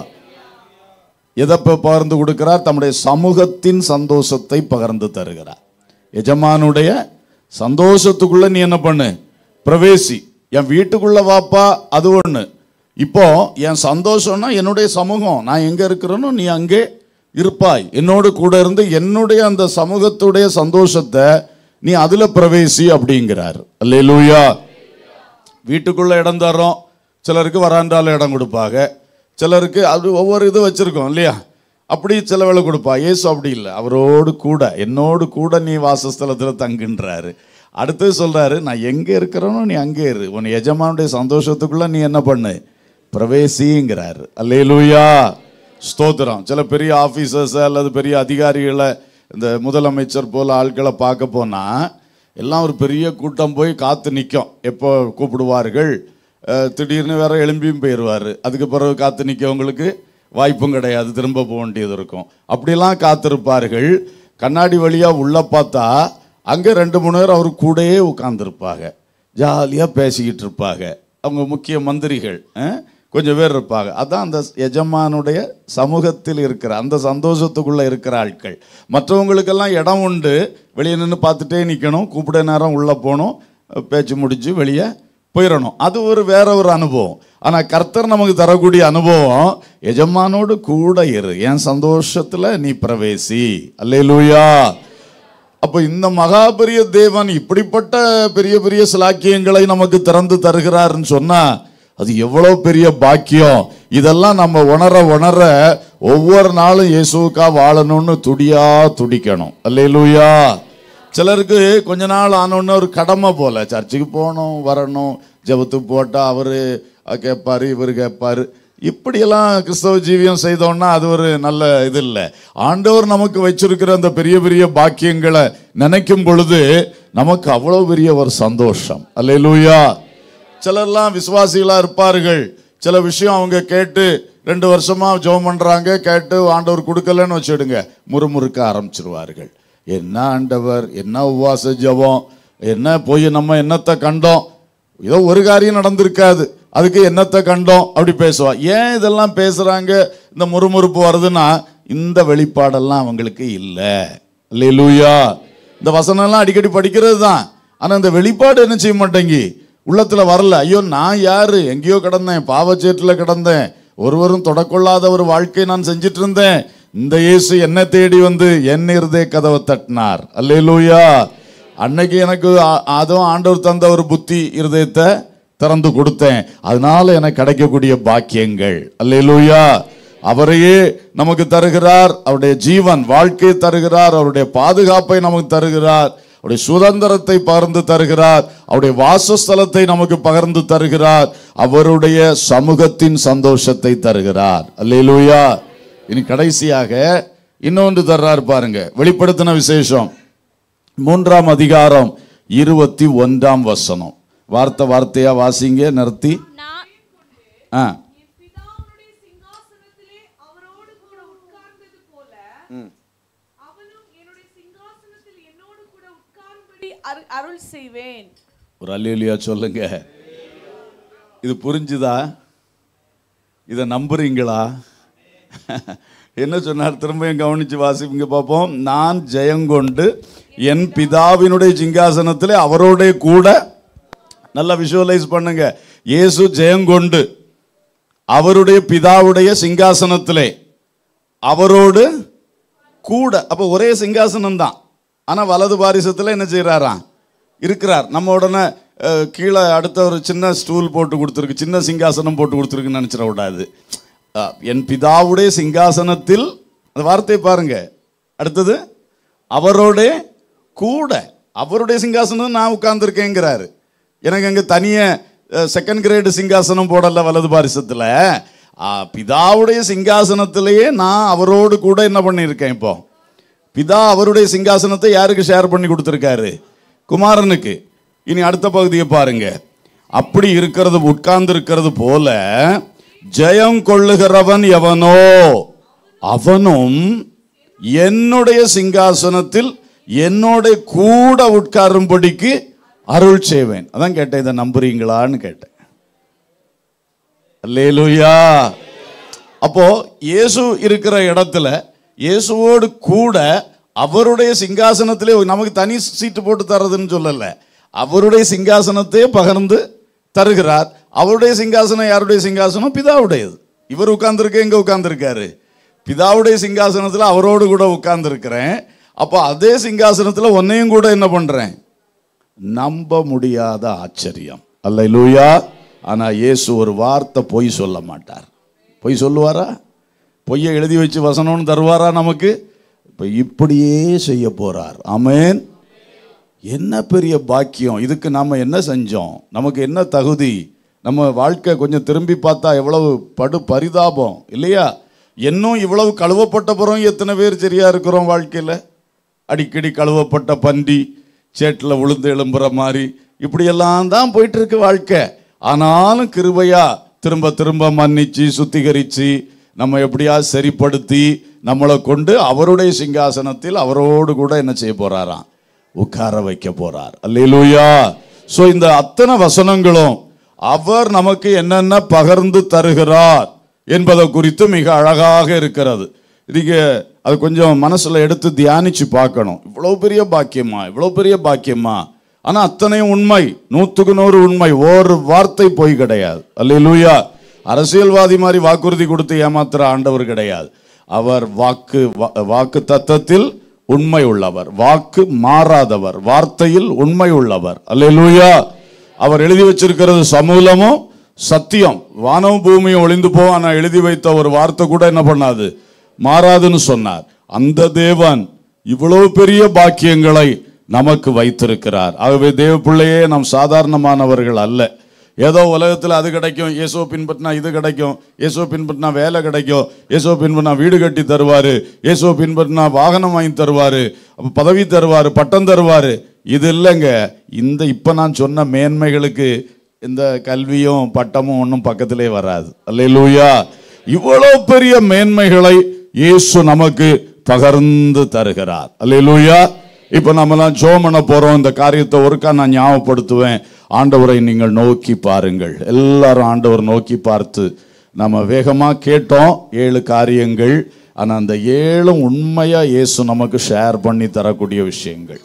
எதை இப்ப பகிர்ந்து கொடுக்கிறார் தம்முடைய சமூகத்தின் சந்தோஷத்தை பகிர்ந்து தருகிறார் எஜமானுடைய சந்தோஷத்துக்குள்ள நீ என்ன பண்ணு பிரவேசி என் வீட்டுக்குள்ள வாப்பா அது ஒண்ணு இப்போ என் சந்தோஷம்னா என்னுடைய சமூகம் நான் எங்க இருக்கிறேனோ நீ அங்கே இருப்பாய் என்னோடு கூட இருந்து என்னுடைய அந்த சமூகத்துடைய சந்தோஷத்தை நீ அதுல பிரவேசி அப்படிங்கிறார் அல்லேலூயா வீட்டுக்குள்ள இடம் தர்றோம் சிலருக்கு வராண்டால இடம் கொடுப்பாங்க சிலருக்கு அது ஒவ்வொரு இது வச்சிருக்கோம் இல்லையா அப்படி சில வேலை கொடுப்பா இயேசு அப்படி இல்லை அவரோடு கூட என்னோடு கூட நீ வாசஸ்தலத்தில் தங்குன்றாரு அடுத்து சொல்றாரு நான் எங்க இருக்கிறேனோ நீ அங்கே இரு உன் எஜமானுடைய சந்தோஷத்துக்குள்ள நீ என்ன பண்ணு பிரவேசிங்கிறாரு அல்லேலூயா ஸ்தோத்திரம் சில பெரிய ஆபீசர்ஸ் அல்லது பெரிய அதிகாரிகளை இந்த முதலமைச்சர் போல ஆட்களை பார்க்க போனா எல்லாம் ஒரு பெரிய கூட்டம் போய் காத்து நிற்கும் எப்போ கூப்பிடுவார்கள் அஹ், திடீர்னு வேற எழும்பியும் போயிடுவார் அதுக்கு பிறகு காத்து நிற்கவங்களுக்கு வாய்ப்பும் கிடையாது திரும்ப போக வேண்டியது இருக்கும் அப்படிலாம் காத்திருப்பார்கள் கண்ணாடி வழியா உள்ள பார்த்தா அங்க ரெண்டு மூணு பேர் அவர் கூடயே உட்கார்ந்துருப்பாங்க ஜாலியா பேசிக்கிட்டு இருப்பாங்க அவங்க முக்கிய மந்திரிகள் அஹ், கொஞ்சம் பேர் இருப்பாங்க அதான் அந்த எஜமானுடைய சமூகத்தில் இருக்கிற அந்த சந்தோஷத்துக்குள்ள இருக்கிற ஆட்கள் மற்றவங்களுக்கெல்லாம் இடம் உண்டு வெளியே நின்று பார்த்துட்டே நிற்கணும் கூப்பிட நேரம் உள்ளே போகணும் பேச்சு முடிச்சு வெளியே போயிடணும் அது ஒரு வேற ஒரு அனுபவம் ஆனா கர்த்தர் நமக்கு தரக்கூடிய அனுபவம் எஜமானோடு கூட இரு என் சந்தோஷத்துல நீ பிரவேசி அல்லேலூயா அப்ப இந்த மகா பெரிய தேவன் இப்படிப்பட்ட பெரிய பெரிய சிலாக்கியங்களை நமக்கு திறந்து தருகிறாருன்னு சொன்னா அது எவ்வளவு பெரிய பாக்கியம் இதெல்லாம் நம்ம உணர உணர ஒவ்வொரு நாளும் இயேசுக்கா வாழணும்னு துடியா துடிக்கணும் அல்லேலூயா சிலருக்கு கொஞ்ச நாள் ஆனோன்னு ஒரு கடமை போல சர்ச்சுக்கு போகணும் வரணும் ஜெபத்துக்கு போட்டால் அவர் கேட்பாரு இவர் கேட்பாரு இப்படியெல்லாம் கிறிஸ்தவ ஜீவியம் செய்தோம்னா அது ஒரு நல்ல இது இல்லை ஆண்டவர் நமக்கு வச்சிருக்கிற அந்த பெரிய பெரிய பாக்கியங்களை நினைக்கும் பொழுது நமக்கு அவ்வளோ பெரிய ஒரு சந்தோஷம் அல்லேலூயா சிலர்லாம் விசுவாசிகளா இருப்பார்கள் சில விஷயம் அவங்க கேட்டு ரெண்டு வருஷமா ஜெபம் பண்றாங்க கேட்டு ஆண்டவர் கொடுக்கலன்னு வச்சுடுங்க முறுமுறுக்க ஆரம்பிச்சிருவார்கள் என்ன ஆண்டவர் என்ன உபவாச ஜெபம் என்ன போய் நம்ம என்னத்தை கண்டோம் ஏதோ ஒரு காரியம் நடந்திருக்காது அதுக்கு என்னத்தை கண்டோம் அப்படி பேசுவா ஏன் இதெல்லாம் பேசுறாங்க இந்த முறுமுறுப்பு வருதுன்னா இந்த வெளிப்பாடெல்லாம் அவங்களுக்கு இல்லை அல்லேலூயா இந்த வசனம்லாம் அடிக்கடி படிக்கிறது தான் ஆனால் இந்த வெளிப்பாடு என்ன செய்ய மாட்டேங்கி உள்ளத்தில் வரல ஐயோ நான் யாரு எங்கேயோ கிடந்தேன் பாவச்சேற்றில் கிடந்தேன் ஒருவரும் தொடக்கொள்ளாத ஒரு வாழ்க்கை நான் செஞ்சிட்டு இருந்தேன் இந்த இயேசு என்ன தேடி வந்து என் இருதய கதவை தட்டினார் அல்லேலூயா அன்னைக்கு எனக்கு ஆ- அதுவும் ஆண்டவர் தந்த ஒரு புத்தி இருதயத்தை திறந்து கொடுத்தேன் அதனால எனக்கு கிடைக்கக்கூடிய பாக்கியங்கள் அல்லேலூயா அவரையே நமக்கு தருகிறார் அவருடைய ஜீவன் வாழ்க்கையை தருகிறார் அவருடைய பாதுகாப்பை நமக்கு தருகிறார் அவருடைய சுதந்திரத்தை பகிர்ந்து தருகிறார் அவருடைய வாசஸ்தலத்தை நமக்கு பகிர்ந்து தருகிறார் அவருடைய சமூகத்தின் சந்தோஷத்தை தருகிறார் அல்லேலூயா இனி கடைசியாக இன்னொன்று தர்றார் பாருங்க வெளிப்படுத்தின விசேஷம் மூன்றாம் அதிகாரம் இருபத்தி ஒன்றாம் வசனம் வார்த்தை வார்த்தையா வாசிங்க நிறுத்தி நான் ஆ என் பிதாவுடைய சிங்காசனத்திலே அவரோடு கூட உட்கார்ந்தது போல அவனும் என்னுடைய சிங்காசனத்தில் என்னோடு கூட உட்காரும்படி அரு- அருள் செய்வேன் ஒரு அல்லேலியா சொல்லுங்க இது புரிஞ்சுதா இதை நம்புறீங்களா என்ன சொன்னார் திரும்பியும் கவனிச்சு வாசிப்பீங்க பார்ப்போம் நான் ஜெயங்கொண்டு என் பிதாவினுடைய சிங்காசனத்திலே அவரோட கூட நல்லா விஷுவலைஸ் பண்ணுங்க இயேசு ஜெயங்கொண்டு அவருடைய பிதாவுடைய சிங்காசனத்திலே அவரோடு கூட அப்போ ஒரே சிங்காசனம் தான் ஆனால் வலது பாரிசத்தில் என்ன செய்கிறாராம் இருக்கிறார் நம்ம உடனே அஹ், கீழே அடுத்த ஒரு சின்ன ஸ்டூல் போட்டு கொடுத்துருக்கு சின்ன சிங்காசனம் போட்டு கொடுத்துருக்குன்னு நினச்சிட கூடாது அஹ், என் பிதாவுடைய சிங்காசனத்தில் அந்த வார்த்தையை பாருங்க அடுத்தது அவரோட கூட அவருடைய சிங்காசனம் நான் உட்கார்ந்துருக்கேங்கிறாரு எனக்கு அங்கே தனியே செகண்ட் கிரேடு சிங்காசனம் போடல வலது பாரிசத்தில் பிதாவுடைய சிங்காசனத்திலேயே நான் அவரோடு கூட என்ன பண்ணியிருக்கேன் இப்போ பிதா அவருடைய சிங்காசனத்தை யாருக்கு ஷேர் பண்ணி கொடுத்துருக்காரு குமாரனுக்கு இனி அடுத்த பகுதியை பாருங்க அப்படி இருக்கிறது உட்கார்ந்து இருக்கிறது போல ஜெயம் கொள்ளுகிறவன் எவனோ அவனும் என்னுடைய சிங்காசனத்தில் என்னோட கூட உட்காரும்படிக்கு அருள் செய்வேன் அதான் கேட்டேன் இதை நம்புறீங்களான்னு கேட்டேன் அல்லேலூயா அப்போ இயேசு இருக்கிற இடத்துல இயேசுவோடு கூட அவருடைய சிங்காசனத்திலே நமக்கு தனி சீட்டு போட்டு தர்றதுன்னு சொல்லல அவருடைய சிங்காசனத்தையே பகிர்ந்து தருகிறார் அவருடைய சிங்காசனம் யாருடைய சிங்காசனம் பிதாவுடையது இவர் உட்கார்ந்துருக்க எங்க உட்கார்ந்துருக்காரு பிதாவுடைய சிங்காசனத்தில் அவரோடு கூட உட்கார்ந்துருக்கிறேன் அப்போ அதே சிங்காசனத்தில் உன்னையும் கூட என்ன பண்றேன் நம்ப முடியாத ஆச்சரியம் அல்ல லூயா ஆனா இயேசு ஒரு வார்த்தை பொய் சொல்ல மாட்டார் பொய் சொல்லுவாரா பொய்யை எழுதி வச்சு வசனம்னு தருவாரா நமக்கு இப்போ இப்படியே செய்ய போறார் ஆமென் என்ன பெரிய பாக்கியம் இதுக்கு நாம என்ன செஞ்சோம் நமக்கு என்ன தகுதி நம்ம வாழ்க்கை கொஞ்சம் திரும்பி பார்த்தா எவ்வளவு படு பரிதாபம் இல்லையா இன்னும் இவ்வளவு கழுவப்பட்ட பிறகு எத்தனை பேர் சரியா இருக்கிறோம் வாழ்க்கையில் அடிக்கடி கழுவப்பட்ட பன்றி சேற்றில் விழுந்து எழும்புற மாதிரி இப்படியெல்லாம் தான் போயிட்டு இருக்கு வாழ்க்கை ஆனாலும் கிருபையா திரும்ப திரும்ப மன்னிச்சு சுத்திகரிச்சு நம்ம எப்படியா சரிப்படுத்தி நம்மளை கொண்டு அவருடைய சிங்காசனத்தில் அவரோடு கூட என்ன செய்ய போறாராம் உட்கார வைக்க போறார் அல்லேலூயா சோ இந்த அத்தனை வசனங்களும் அவர் நமக்கு என்னென்ன பகிர்ந்து தருகிறார் என்பதை குறித்து மிக அழகாக இருக்கிறது இதுக்கு அது கொஞ்சம் மனசுல எடுத்து தியானிச்சு பார்க்கணும் இவ்வளவு பெரிய பாக்கியமா இவ்வளவு பெரிய பாக்கியமா ஆனா அத்தனையும் உண்மை நூத்துக்கு நூறு உண்மை ஒரு வார்த்தை பொய் கிடையாது அல்லேலூயா அரசியல்வாதி மாதிரி வாக்குறுதி கொடுத்து ஏமாத்துற ஆண்டவர் கிடையாது அவர் வாக்கு வா- வாக்கு தத்தத்தில் உண்மை உள்ளவர் வாக்கு மாறாதவர் வார்த்தையில் உண்மை உள்ளவர் அல்லேலூயா அவர் எழுதி வச்சிருக்கிறது சமூலமும் சத்தியம் வானமும் பூமியும் ஒளிந்து போவோம் ஆனா எழுதி வைத்த ஒரு வார்த்தை கூட என்ன பண்ணாது மாறாதுன்னு சொன்னார் அந்த தேவன் இவ்வளவு பெரிய பாக்கியங்களை நமக்கு வைத்திருக்கிறார் ஆகவே தேவ பிள்ளையே நாம் சாதாரணமானவர்கள் அல்ல ஏதோ உலகத்தில் அது கிடைக்கும் இயேசோ பின்பற்றினா இது கிடைக்கும் இயேசோ பின்பற்றினா வேலை கிடைக்கும் இயேசோ பின்பற்றினா வீடு கட்டி தருவாரு இயேசோ பின்பற்றினா வாகனம் வாங்கி தருவாரு அப்ப பதவி தருவாரு பட்டம் தருவாரு இது இல்லைங்க இந்த இப்ப நான் சொன்ன மேன்மைகளுக்கு இந்த கல்வியும் பட்டமும் ஒன்றும் பக்கத்திலே வராது அல்லேலூயா இவ்வளவு பெரிய மேன்மைகளை இயேசு நமக்கு பகர்ந்து தருகிறார் அல்லேலூயா இப்ப நம்மலாம் ஜோம் பண்ண போறோம் இந்த காரியத்தை ஒருக்கா நான் ஞாபகப்படுத்துவேன் ஆண்டவரை நீங்கள் நோக்கி பாருங்கள் எல்லாரும் ஆண்டவர் நோக்கி பார்த்து நம்ம வேகமா கேட்டோம் ஏழு காரியங்கள் ஆனால் அந்த ஏழும் உண்மையாக இயேசு நமக்கு ஷேர் பண்ணி தரக்கூடிய விஷயங்கள்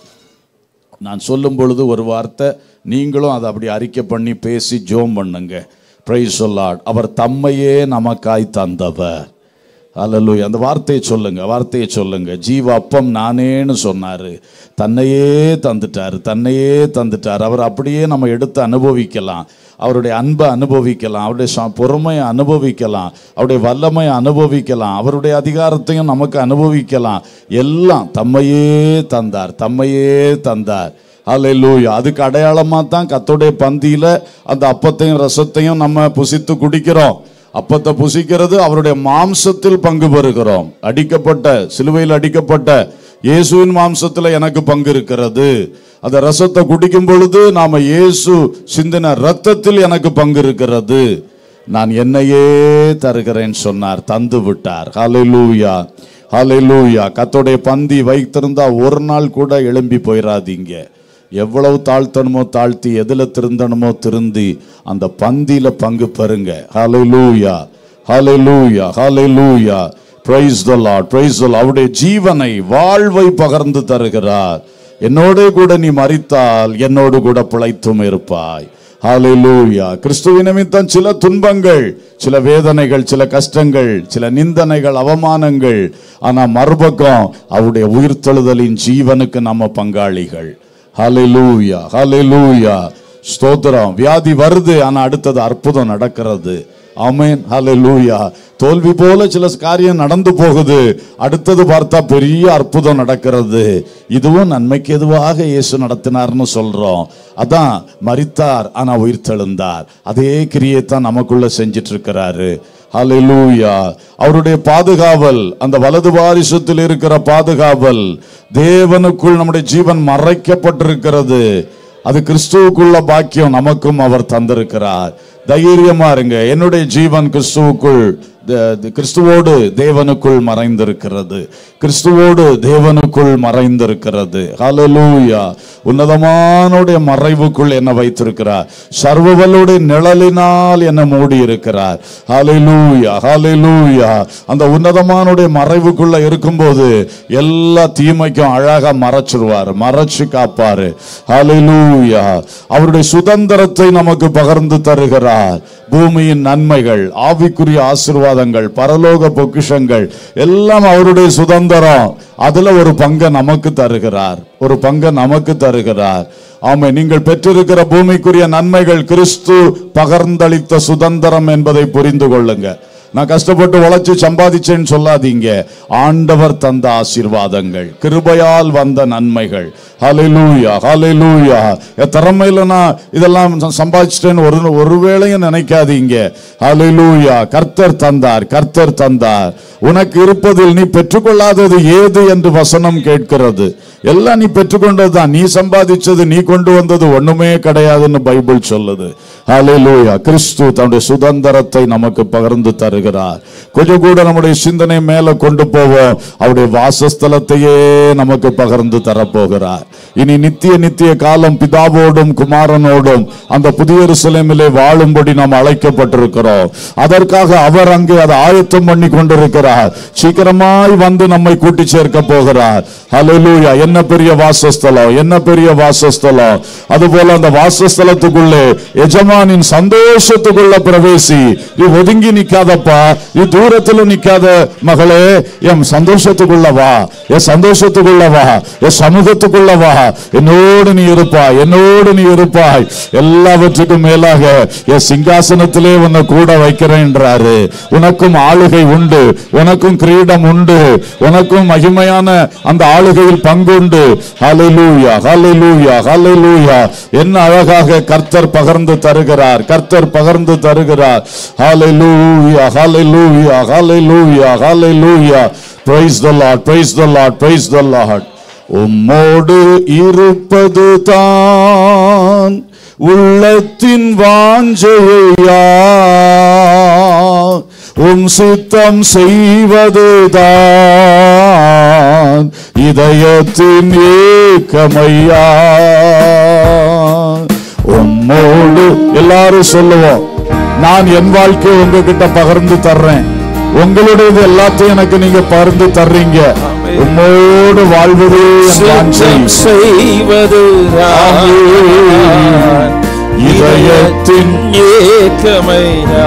நான் சொல்லும் பொழுது ஒரு வார்த்தை நீங்களும் அதை அப்படி அறிக்கை பண்ணி பேசி ஜோம் பண்ணுங்க ப்ரைஸ் சொல்லாட் அவர் தம்மையே நமக்காய் தந்தவர் அல்லலுயா அந்த வார்த்தையை சொல்லுங்க வார்த்தையை சொல்லுங்க ஜீவ அப்பம் நானேன்னு சொன்னாரு தன்னையே தந்துட்டார் தன்னையே தந்துட்டார் அவர் அப்படியே நம்ம எடுத்து அனுபவிக்கலாம் அவருடைய அன்பை அனுபவிக்கலாம் அவருடைய ச- பொறுமையை அனுபவிக்கலாம் அவருடைய வல்லமையை அனுபவிக்கலாம் அவருடைய அதிகாரத்தையும் நமக்கு அனுபவிக்கலாம் எல்லாம் தம்மையே தந்தார் தம்மையே தந்தார் அல்லேலூயா அதுக்கு அடையாளமாக தான் கத்தோடைய பந்தியில் அந்த அப்பத்தையும் ரசத்தையும் நம்ம புசித்து குடிக்கிறோம் அப்பத்தை புசிக்கிறது அவருடைய மாம்சத்தில் பங்கு பெறுகிறோம் அடிக்கப்பட்ட சிலுவையில் அடிக்கப்பட்ட இயேசுவின் மாம்சத்தில் எனக்கு பங்கு இருக்கிறது அந்த ரசத்தை குடிக்கும் பொழுது நாம இயேசு சிந்தின ரத்தத்தில் எனக்கு பங்கு இருக்கிறது நான் என்னையே தருகிறேன் சொன்னார் தந்து விட்டார் ஹalleluya ஹalleluya கத்தோடைய பந்தி வைத்திருந்தா ஒரு நாள் கூட எழும்பி போயிடாதீங்க எவ்வளவு தாழ்த்தணுமோ தாழ்த்தி எதுல திருந்தணுமோ திருந்தி அந்த பந்தியில பங்கு பெறுங்க ஹalleluya ஹalleluya ஹalleluya praise the lord praise the lord அவருடைய ஜீவனை வாழ்வை பகர்ந்து தருகிறார் என்னோடு கூட நீ மரித்தால் என்னோடு கூட பிழைத்தும் இருப்பாய் ஹalleluya கிறிஸ்துவின் நிமித்தம் சில துன்பங்கள் சில வேதனைகள் சில கஷ்டங்கள் சில நிந்தனைகள் அவமானங்கள் ஆனா மறுபக்கம் அவருடைய உயிர்த்தெழுதலின் ஜீவனுக்கு நம்ம பங்காளிகள் ஹalleluya ஹalleluya ஸ்தோத்திரம் வியாதி வருது ஆனா அடுத்தது அற்புதம் நடக்கிறது ஆமென் ஹalleluya தோல்வி போல சில காரியம் நடந்து போகுது அடுத்தது பார்த்தா பெரிய அற்புதம் நடக்கிறது இதுவும் நன்மைக்கு எதுவாக இயேசு நடத்தினார்னு சொல்றோம் அதான் மரித்தார் ஆனா உயிர்த்தெழுந்தார் அதே கிரியைத்தான் நமக்குள்ள செஞ்சிட்டு இருக்கிறாரு ஹalleluya அவருடைய பாதுகாவல் அந்த வலது வாரிசத்தில் இருக்கிற பாதுகாவல் தேவனுக்குள் நம்முடைய ஜீவன் மறைக்கப்பட்டிருக்கிறது அது கிறிஸ்துவுக்குள்ள பாக்கியம் நமக்கும் அவர் தந்திருக்கிறார் தைரியமா இருங்க என்னுடைய ஜீவன் கிறிஸ்துவுக்குள் த- த- கிறிஸ்துவோடு தேவனுக்குள் மறைந்திருக்கிறது கிறிஸ்துவோடு தேவனுக்குள் மறைந்திருக்கிறது ஹalleluya உன்னதமானுடைய மறைவுக்குள் என்ன வைத்திருக்கிறார் சர்வவல்லுடைய நிழலினால் என்ன மூடி இருக்கிறார் ஹalleluya ஹalleluya அந்த உன்னதமானுடைய மறைவுக்குள்ள இருக்கும்போது எல்லா தீமைக்கும் அழகா மறைச்சிருவார் மறைச்சு காப்பாரு ஹalleluya அவருடைய சுதந்திரத்தை நமக்கு பகிர்ந்து தருகிறார் பூமியின் நன்மைகள் ஆவிக்குரிய ஆசீர்வாதங்கள் பரலோக பொக்கிஷங்கள் எல்லாம் அவருடைய சுதந்திரம் அதுல ஒரு பங்கை நமக்கு தருகிறார் ஒரு பங்கை நமக்கு தருகிறார் ஆமை நீங்கள் பெற்றிருக்கிற பூமிக்குரிய நன்மைகள் கிறிஸ்து பகர்ந்தளித்த சுதந்திரம் என்பதை புரிந்து கொள்ளுங்க நான் கஷ்டப்பட்டு உழைச்சு சம்பாதிச்சேன்னு சொல்லாதீங்க ஆண்டவர் தந்த ஆசீர்வாதங்கள் கிருபையால் வந்த நன்மைகள் ஹalleluya ஹalleluya என் திறமையில நான் இதெல்லாம் ச- சம்பாதிச்சிட்டேன்னு ஒரு ஒருவேளையும் நினைக்காதீங்க ஹalleluya கர்த்தர் தந்தார் கர்த்தர் தந்தார் உனக்கு இருப்பதில் நீ பெற்றுக்கொள்ளாதது ஏது என்று வசனம் கேட்கிறது எல்லாம் நீ பெற்றுக்கொண்டது தான் நீ சம்பாதிச்சது நீ கொண்டு வந்தது ஒண்ணுமே கிடையாதுன்னு பைபிள் சொல்லுது ஹalleluya கிறிஸ்து தன்னுடைய சுதந்திரத்தை நமக்கு பகிர்ந்து தருகிறார் கொஞ்சம் கூட நம்முடைய சிந்தனை மேல கொண்டு போவோம் அவருடைய வாசஸ்தலத்தையே நமக்கு பகிர்ந்து தரப்போகிறார் இனி நித்திய நித்திய காலம் பிதாவோடும் குமாரனோடும் அந்த புதிய எருசலேமிலே வாழும்படி நாம் அழைக்கப்பட்டிருக்கிறோம் அதற்காக அவர் அங்கே அதை ஆயத்தம் பண்ணி கொண்டிருக்கிறார் சீக்கிரமாய் வந்து நம்மை கூட்டி சேர்க்க போகிறார் ஹalleluya என்ன பெரிய வாசஸ்தலம் என்ன பெரிய வாசஸ்தலம் அதுபோல அந்த வாசஸ்தலத்துக்குள்ளே எஜமானின் சந்தோஷத்துக்குள்ள பிரவேசி நீ ஒதுங்கி நிக்காதப்பா நீ தூரத்துல நிக்காத மகளே என் சந்தோஷத்துக்குள்ள வா என் சந்தோஷத்துக்குள்ள வா என் சமூகத்துக்குள்ள வா என்னோடு நீ இருப்பாய் என்னோடு நீ இருப்பாய் எல்லாவற்றுக்கும் மேலாக என் சிங்காசனத்திலே உன்னை கூட வைக்கிறேன்றாரு உனக்கும் ஆளுகை உண்டு உனக்கும் கிரீடம் உண்டு உனக்கும் மகிமையான அந்த ஆளுகையில் பங்குண்டு ஹalleluya ஹalleluya ஹalleluya என்ன அழகாக கர்த்தர் பகிர்ந்து தருகிறார் கர்த்தர் பகிர்ந்து தருகிறார் ஹalleluya ஹalleluya ஹalleluya ஹalleluya praise the lord praise the lord praise the lord உம்மோடு இருப்பது தான் உள்ளத்தின் வாஞ்சையா உம் சித்தம் செய்வதுதான் இதயத்தின் ஏக்கமையா உம்மோடு எல்லாரும் சொல்லுவோம் நான் என் வாழ்க்கையை உங்ககிட்ட பகிர்ந்து தர்றேன் உங்களுடையது எல்லாத்தையும் எனக்கு நீங்க பருந்து தர்றீங்க உம்மோடு வாழ்வதே என் வாஞ்சை. சுத்தம் செய்வது ஆமென். இதயத்தின் ஏக்கமையா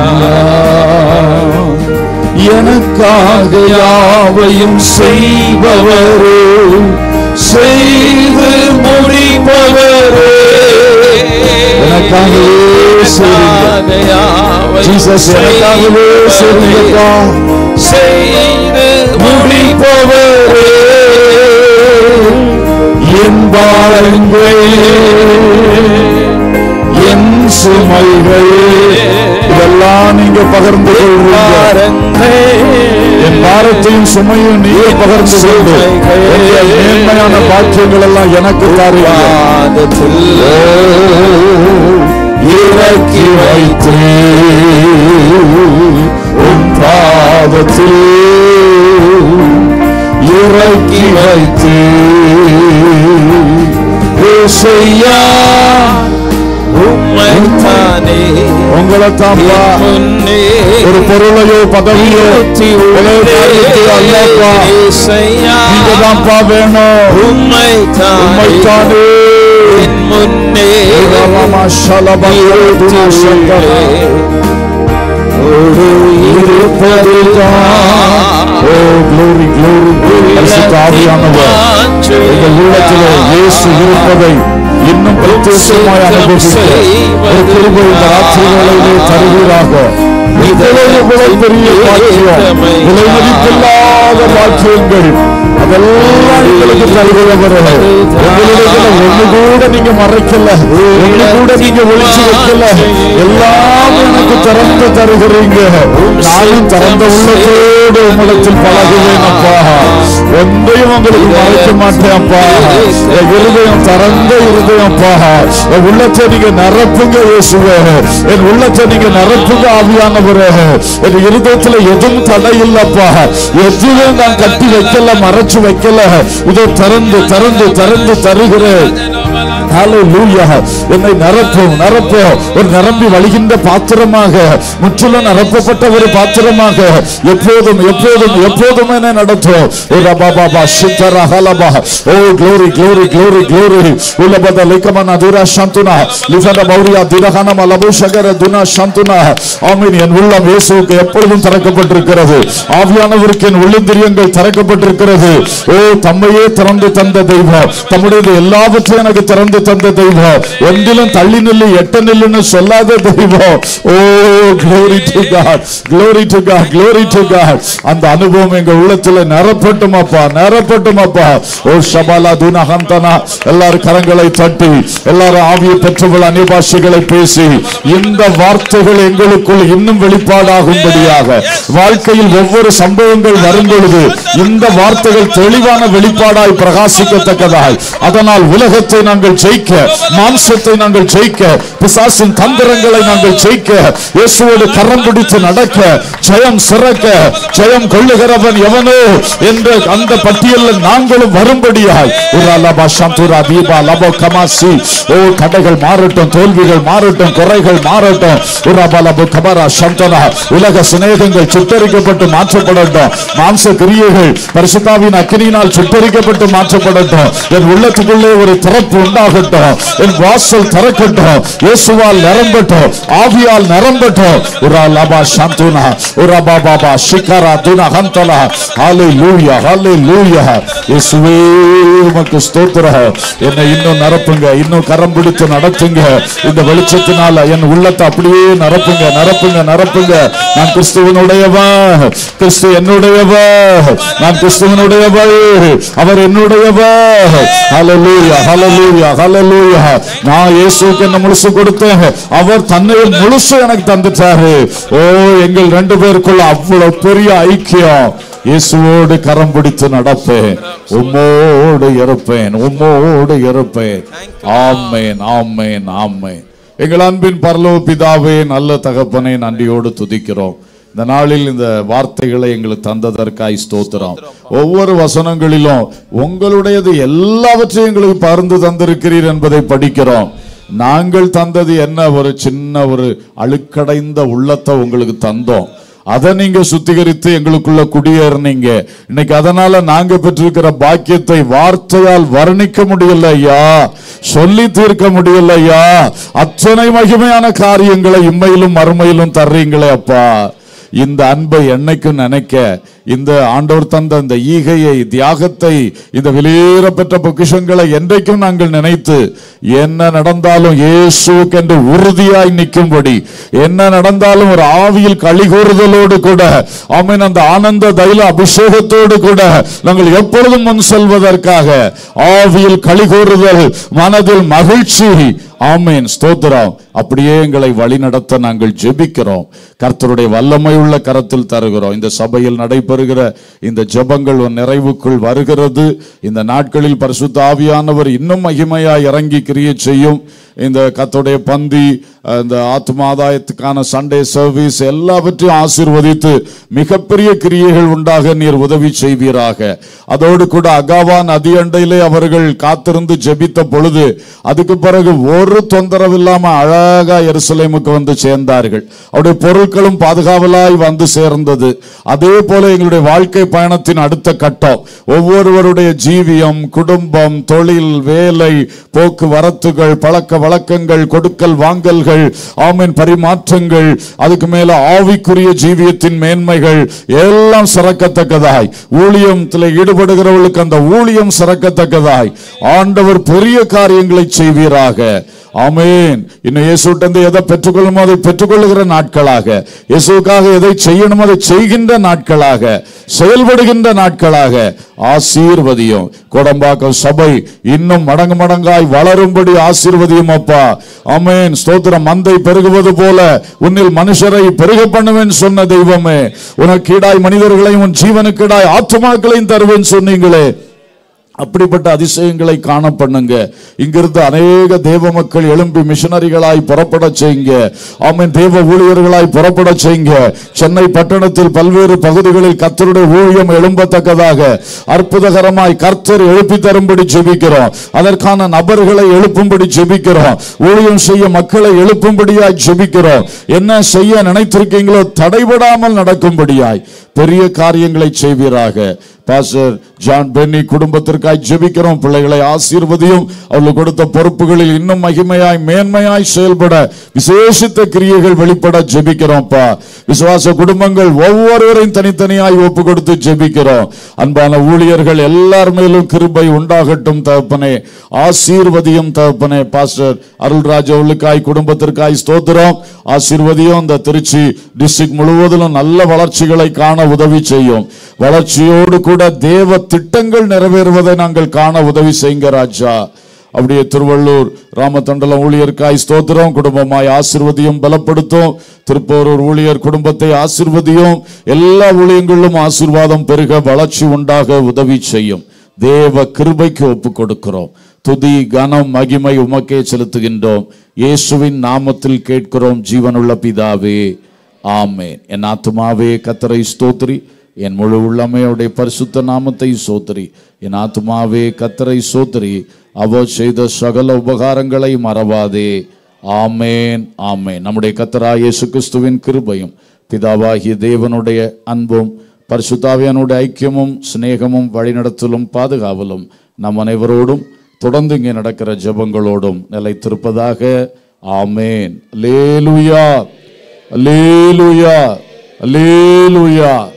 எனக்காக யாவையும் செய்பவரே செய்து முடிப்பவரே எனக்காகவே செய்றீங்க. Jesus, எனக்காகவே செய்றீங்கப்பா. செய்து முடிப்பவரே என் பாருங்கள் என் சுமைகள் இதெல்லாம் நீங்க பகிர்ந்து கொள்வீங்க என் பாரத்தையும் சுமையும் நீங்க பகிர்ந்து கொண்டு உங்கள் மேன்மையான பாக்கியங்கள் எல்லாம் எனக்கு தாருங்க இறக்கி வைத்து உன் பாதத்தில் இறக்கி வைத்து ஏசையா உம்மைத்தானே உங்களை தான்ப்பா முன்னே ஒரு பொருளையோ பதவியோ உலக காரியத்தையோ அல்லப்பா நீங்க தான்ப்பா வேணும் உம்மைத்தானே உம்மைத்தானே என் முன்னே ராமா ஷலபா யோதுனா சங்கரா. ஒரு இருப்பதுதான் ஓ glory glory glory பரிசுத்த ஆவியானவர் எங்கள் உள்ளத்திலே இயேசு இருப்பதை இன்னும் பிரத்யேகமாய் அனுபவிக்க ஒரு கிருபை இந்த ராத்திரிகளிலே தருவீராக இவ்வளவு இவ்வளவு பெரிய பாக்கியம் விலை மதிப்பில்லாத பாக்கியங்கள் அதெல்லாம் எங்களுக்கு தருகிறவர்கள் உங்களிடத்துல ஒண்ணு கூட நீங்க மறைக்கல ஒண்ணு கூட நீங்க ஒளிச்சு வைக்கல எல்லாம் எனக்கு திறந்து தருகிறீங்க நானும் திறந்த உள்ளத்தோடு உங்களிடத்தில் பழகுவேன் அப்பா ஒன்றையும் உங்களுக்கு மறைக்க மாட்டேன் அப்பா என் இருதயம் திறந்த இருதயம் அப்பா என் உள்ளத்தை நீங்க நிரப்புங்க இயேசுவே என் உள்ளத்தை நீங்க நிரப்புங்க ஆவியானவரே என் இருதயத்துல எதுவும் தடை இல்லப்பா எதுவுமே நான் கட்டி வைக்கல மறைச்சு வைக்கல இதோ திறந்து திறந்து திறந்து தருகிறேன் ஹalleluya என்னை நிரப்பும் நிரப்பும் ஒரு நிரம்பி வழிகின்ற பாத்திரமாக முற்றிலும் நிரப்பப்பட்ட ஒரு பாத்திரமாக எப்போதும் எப்போதும் எப்போதும் என்னை நடத்தும் ஓ ரபா பாபா சித்தர ஹலபா ஓ glory glory glory glory உலபத லிகமன துரா சந்துனா லிஃபன Maurya திரஹன மலபு ஷகர துனா சந்துனா ஆமீன் என் உள்ளம் இயேசுவுக்கு எப்பொழுதும் திறக்கப்பட்டிருக்கிறது ஆவியானவருக்கு என் உள்ளந்திரியங்கள் திறக்கப்பட்டிருக்கிறது ஓ தம்மையே திறந்து தந்த தெய்வம் தம்முடைய எல்லாவற்றையும் எனக்கு திறந்து தந்த தெய்வம் ஒன்றிலும் தள்ளி நில்லு எட்ட நில்லுன்னு சொல்லாத தெய்வம் ஓ glory to God glory to God glory to God அந்த அனுபவம் எங்க உள்ளத்துல நிரப்பட்டும் அப்பா நிரப்பட்டும் அப்பா ஓ ஷபாலா துனஹந்தனா எல்லாரும் கரங்களை தட்டி எல்லாரும் ஆவியை பெற்றவள் அனிபாஷைகளை பேசி இந்த வார்த்தைகள் எங்களுக்குள் இன்னும் வெளிப்பாடாகும்படியாக வாழ்க்கையில் ஒவ்வொரு சம்பவங்கள் வரும் பொழுது இந்த வார்த்தைகள் தெளிவான வெளிப்பாடாய் பிரகாசிக்கத்தக்கதாய் அதனால் உலகத்தை நாங்கள் ஜெயிக்க மாம்சத்தை நாங்கள் ஜெயிக்க பிசாசின் தந்திரங்களை நாங்கள் ஜெயிக்க இயேசுவோடு கரம் பிடித்து நடக்க ஜெயம் சிறக்க ஜெயம் கொள்ளுகிறவன் எவனோ என்ற அந்த பட்டியலில் நாங்களும் வரும்படியாய் உராலபா சந்துரா தீபா லபோ கமாசி ஓ தடைகள் மாறட்டும் தோல்விகள் மாறட்டும் குறைகள் மாறட்டும் உராபா லபோ கபரா சந்தனா உலக சிநேகங்கள் சுட்டரிக்கப்பட்டு மாற்றப்படட்டும் மாம்ச கிரியைகள் பரிசுத்தாவின் அக்கினியினால் சுட்டரிக்கப்பட்டு மாற்றப்படட்டும் என் உள்ளத்துக்குள்ளே ஒரு திறப்பு உண்டாகட்டும் என் வாசல் திறக்கட்டும் இயேசுவால் நிரம்பட்டும் ஆவியால் நிரம்பட்டும் உரா லபா சந்துனா உரா பாபா ஷிகரா துனா ஹந்தலா ஹாலே லூயா ஹாலே லூயா இயேசுவே உமக்கு ஸ்தோத்திரம் என்னை இன்னும் நிரப்புங்க இன்னும் கரம் பிடித்து நடத்துங்க இந்த வெளிச்சத்தினால என் உள்ளத்தை அப்படியே நிரப்புங்க நிரப்புங்க நிரப்புங்க நான் கிறிஸ்துவனுடையவன் கிறிஸ்து என்னுடையவன் நான் கிறிஸ்துவனுடையவள் அவர் என்னுடையவர் ஹalleluya ஹalleluya ஹalleluya நான் இயேசுவுக்கு என்ன முழுசு கொடுத்தேன் அவர் தன்னை முழுசு எனக்கு தந்துட்டாரு ஓ எங்கள் ரெண்டு பேருக்குள்ள அவ்வளவு பெரிய ஐக்கியம் இயேசுவோடு கரம் பிடித்து நடப்பேன் உம்மோடு இருப்பேன் உம்மோடு இருப்பேன் ஆமேன் ஆமேன் ஆமேன் எங்கள் அன்பின் பரலோக பிதாவே நல்ல தகப்பனை நன்றியோடு துதிக்கிறோம் இந்த நாளில் இந்த வார்த்தைகளை எங்களுக்கு தந்ததற்காய் ஸ்தோத்திரம் ஒவ்வொரு வசனங்களிலும் உங்களுடையது எல்லாவற்றையும் எங்களுக்கு பகிர்ந்து தந்திருக்கிறீர் என்பதை படிக்கிறோம் நாங்கள் தந்தது என்ன ஒரு சின்ன ஒரு அழுக்கடைந்த உள்ளத்தை உங்களுக்கு தந்தோம் அதை நீங்க சுத்திகரித்து எங்களுக்குள்ள குடியேறினீங்க இன்னைக்கு அதனால நாங்க பெற்றிருக்கிற பாக்கியத்தை வார்த்தையால் வர்ணிக்க முடியல ஐயா சொல்லி தீர்க்க முடியல ஐயா அத்தனை மகிமையான காரியங்களை இம்மையிலும் மறுமையிலும் தர்றீங்களே அப்பா இந்த அன்பை என்னைக்கும் நினைக்க இந்த ஆண்டவர் தந்த இந்த ஈகையை தியாகத்தை இந்த வெளியேற பெற்ற பொக்கிஷங்களை என்றைக்கும் நாங்கள் நினைத்து என்ன நடந்தாலும் இயேசுவுக்கு என்று உறுதியாய் நிற்கும்படி என்ன நடந்தாலும் ஒரு ஆவியில் கழிகூறுதலோடு கூட ஆமென் அந்த ஆனந்த தைல அபிஷேகத்தோடு கூட நாங்கள் எப்பொழுதும் முன் செல்வதற்காக ஆவியில் கழிகூறுதல் மனதில் மகிழ்ச்சி ஆமேன் ஸ்தோத்திரம் அப்படியே எங்களை வழிநடத்த நாங்கள் ஜெபிக்கிறோம் கர்த்தருடைய வல்லமை உள்ள கரத்தில் தருகிறோம் இந்த சபையில் நடைபெறுகிற இந்த ஜெபங்கள் ஒரு நிறைவுக்குள் வருகிறது இந்த நாட்களில் பரிசுத்த ஆவியானவர் இன்னும் மகிமையாய் இறங்கி கிரியை செய்யும் இந்த கர்த்தருடைய பந்தி அஹ், இந்த ஆத்மாதாயத்துக்கான சண்டே சர்வீஸ் எல்லாவற்றையும் ஆசீர்வதித்து மிகப்பெரிய கிரியைகள் உண்டாக நீர் உதவி செய்வீராக அதோடு கூட அகாவா நதி அண்டையிலே அவர்கள் காத்திருந்து ஜெபித்த பொழுது அதுக்கு பிறகு ஒரு தொந்தரவு இல்லாம அழகா எருசலேமுக்கு வந்து சேர்ந்தார்கள் அவருடைய பொருட்களும் பாதுகாவலாய் வந்து சேர்ந்தது அதே போல எங்களுடைய வாழ்க்கை பயணத்தின் அடுத்த கட்டம் ஒவ்வொருவருடைய ஜீவியம் குடும்பம் தொழில் வேலை போக்குவரத்துகள் பழக்க வழக்கங்கள் கொடுக்கல் வாங்கல்கள் ஆமீன் பரிமாற்றங்கள் அதுக்கு மேல ஆவிக்குரிய ஜீவியத்தின் மேன்மைகள் எல்லாம் சிறக்கத்தக்கதாய் ஊழியத்தில் ஈடுபடுகிறவர்களுக்கு அந்த ஊழியம் சிறக்கத்தக்கதாய் ஆண்டவர் பெரிய காரியங்களை செய்வீராக ஆமென் இன்னும் இயேசுட்டந்து எதை பெற்றுக்கொள்ளுமோ அதை பெற்றுக்கொள்ளுகிற நாட்களாக இயேசுக்காக எதை செய்யணுமோ அதை செய்கின்ற நாட்களாக செயல்படுகின்ற நாட்களாக ஆசீர்வதியும் கோடம்பாக்கம் சபை இன்னும் மடங்கு மடங்காய் வளரும்படி ஆசீர்வதியும் அப்பா ஆமென் ஸ்தோத்திரம் மந்தை பெருகுவது போல உன்னில் மனுஷரை பெருக பண்ணுவேன் சொன்ன தெய்வமே உனக்கு ஈடாய் மனிதர்களையும் உன் ஜீவனுக்கீடாய் ஆத்துமாக்களையும் தருவேன் சொன்னீங்களே அப்படிப்பட்ட அதிசயங்களை காண பண்ணுங்க இங்கிருந்து அநேக தேவ மக்கள் எழும்பி மிஷனரிகளாய் புறப்பட செய்யுங்க ஆமென் தேவ ஊழியர்களாய் புறப்பட செய்யுங்க சென்னை பட்டணத்தில் பல்வேறு பகுதிகளில் கர்த்தருடைய ஊழியம் எழும்பத்தக்கதாக அற்புதகரமாய் கர்த்தர் எழுப்பி தரும்படி ஜெபிக்கிறோம் அதற்கான நபர்களை எழுப்பும்படி ஜெபிக்கிறோம் ஊழியம் செய்ய மக்களை எழுப்பும்படியாய் ஜெபிக்கிறோம் என்ன செய்ய நினைத்திருக்கீங்களோ தடைபடாமல் நடக்கும்படியாய் பெரிய காரியங்களை செய்வீராக பாஸ்டர் ஜான் பென்னி குடும்பத்திற்காய் ஜெபிக்கிறோம் பிள்ளைகளை ஆசீர்வதியும் அவர்களுக்கு கொடுத்த பொறுப்புகளில் இன்னும் மகிமையாய் மேன்மையாய் செயல்பட விசேஷித்த கிரியைகள் வெளிப்பட ஜெபிக்கிறோம்ப்பா விசுவாச குடும்பங்கள் ஒவ்வொருவரையும் தனித்தனியாய் ஒப்பு கொடுத்து ஜெபிக்கிறோம் அன்பான ஊழியர்கள் எல்லார் மேலும் கிருபை உண்டாகட்டும் தகப்பனே ஆசீர்வதியும் தகப்பனே பாஸ்டர் அருள்ராஜ் அவர்களுக்காய் குடும்பத்திற்காய் ஸ்தோத்திரம் ஆசீர்வதியும் இந்த திருச்சி டிஸ்ட்ரிக்ட் முழுவதிலும் நல்ல வளர்ச்சிகளை காண உதவி செய்யும் வளர்ச்சியோடு கூட தேவ திட்டங்கள் நிறைவேறுவதை நாங்கள் காண உதவி செய்யுங்க ராஜா அப்படியே திருவள்ளூர் ராமதண்டலம் ஊழியர்க்காய் ஸ்தோத்திரம் குடும்பமாய் ஆசிர்வதியும் பலப்படுத்தும் திருப்போரூர் ஊழியர் குடும்பத்தை ஆசிர்வதியும் எல்லா ஊழியங்களிலும் ஆசீர்வாதம் பெருக வளர்ச்சி உண்டாக உதவி செய்யும் தேவ கிருபைக்கு ஒப்பு கொடுக்கிறோம் துதி கனம் மகிமை உமக்கே செலுத்துகின்றோம் இயேசுவின் நாமத்தில் கேட்கிறோம் ஜீவனுள்ள பிதாவே ஆமென் என் ஆத்துமாவே கத்தரை ஸ்தோத்திரி என் முழு உள்ளமே அவருடைய பரிசுத்த நாமத்தை சோத்திரி என் ஆத்துமாவே கத்தரை சோத்திரி அவர் செய்த சகல உபகாரங்களை மறவாதே ஆமேன் ஆமேன் நம்முடைய கத்தரா இயேசு கிறிஸ்துவின் கிருபையும் பிதாவாகிய தேவனுடைய அன்பும் பரிசுத்தாவியனுடைய ஐக்கியமும் சிநேகமும் வழிநடத்தலும் பாதுகாவலும் நம் அனைவரோடும் தொடர்ந்து இங்கே நடக்கிற ஜெபங்களோடும் நிலைத்திருப்பதாக ஆமேன் லேலுயா லேலுயா லேலுயா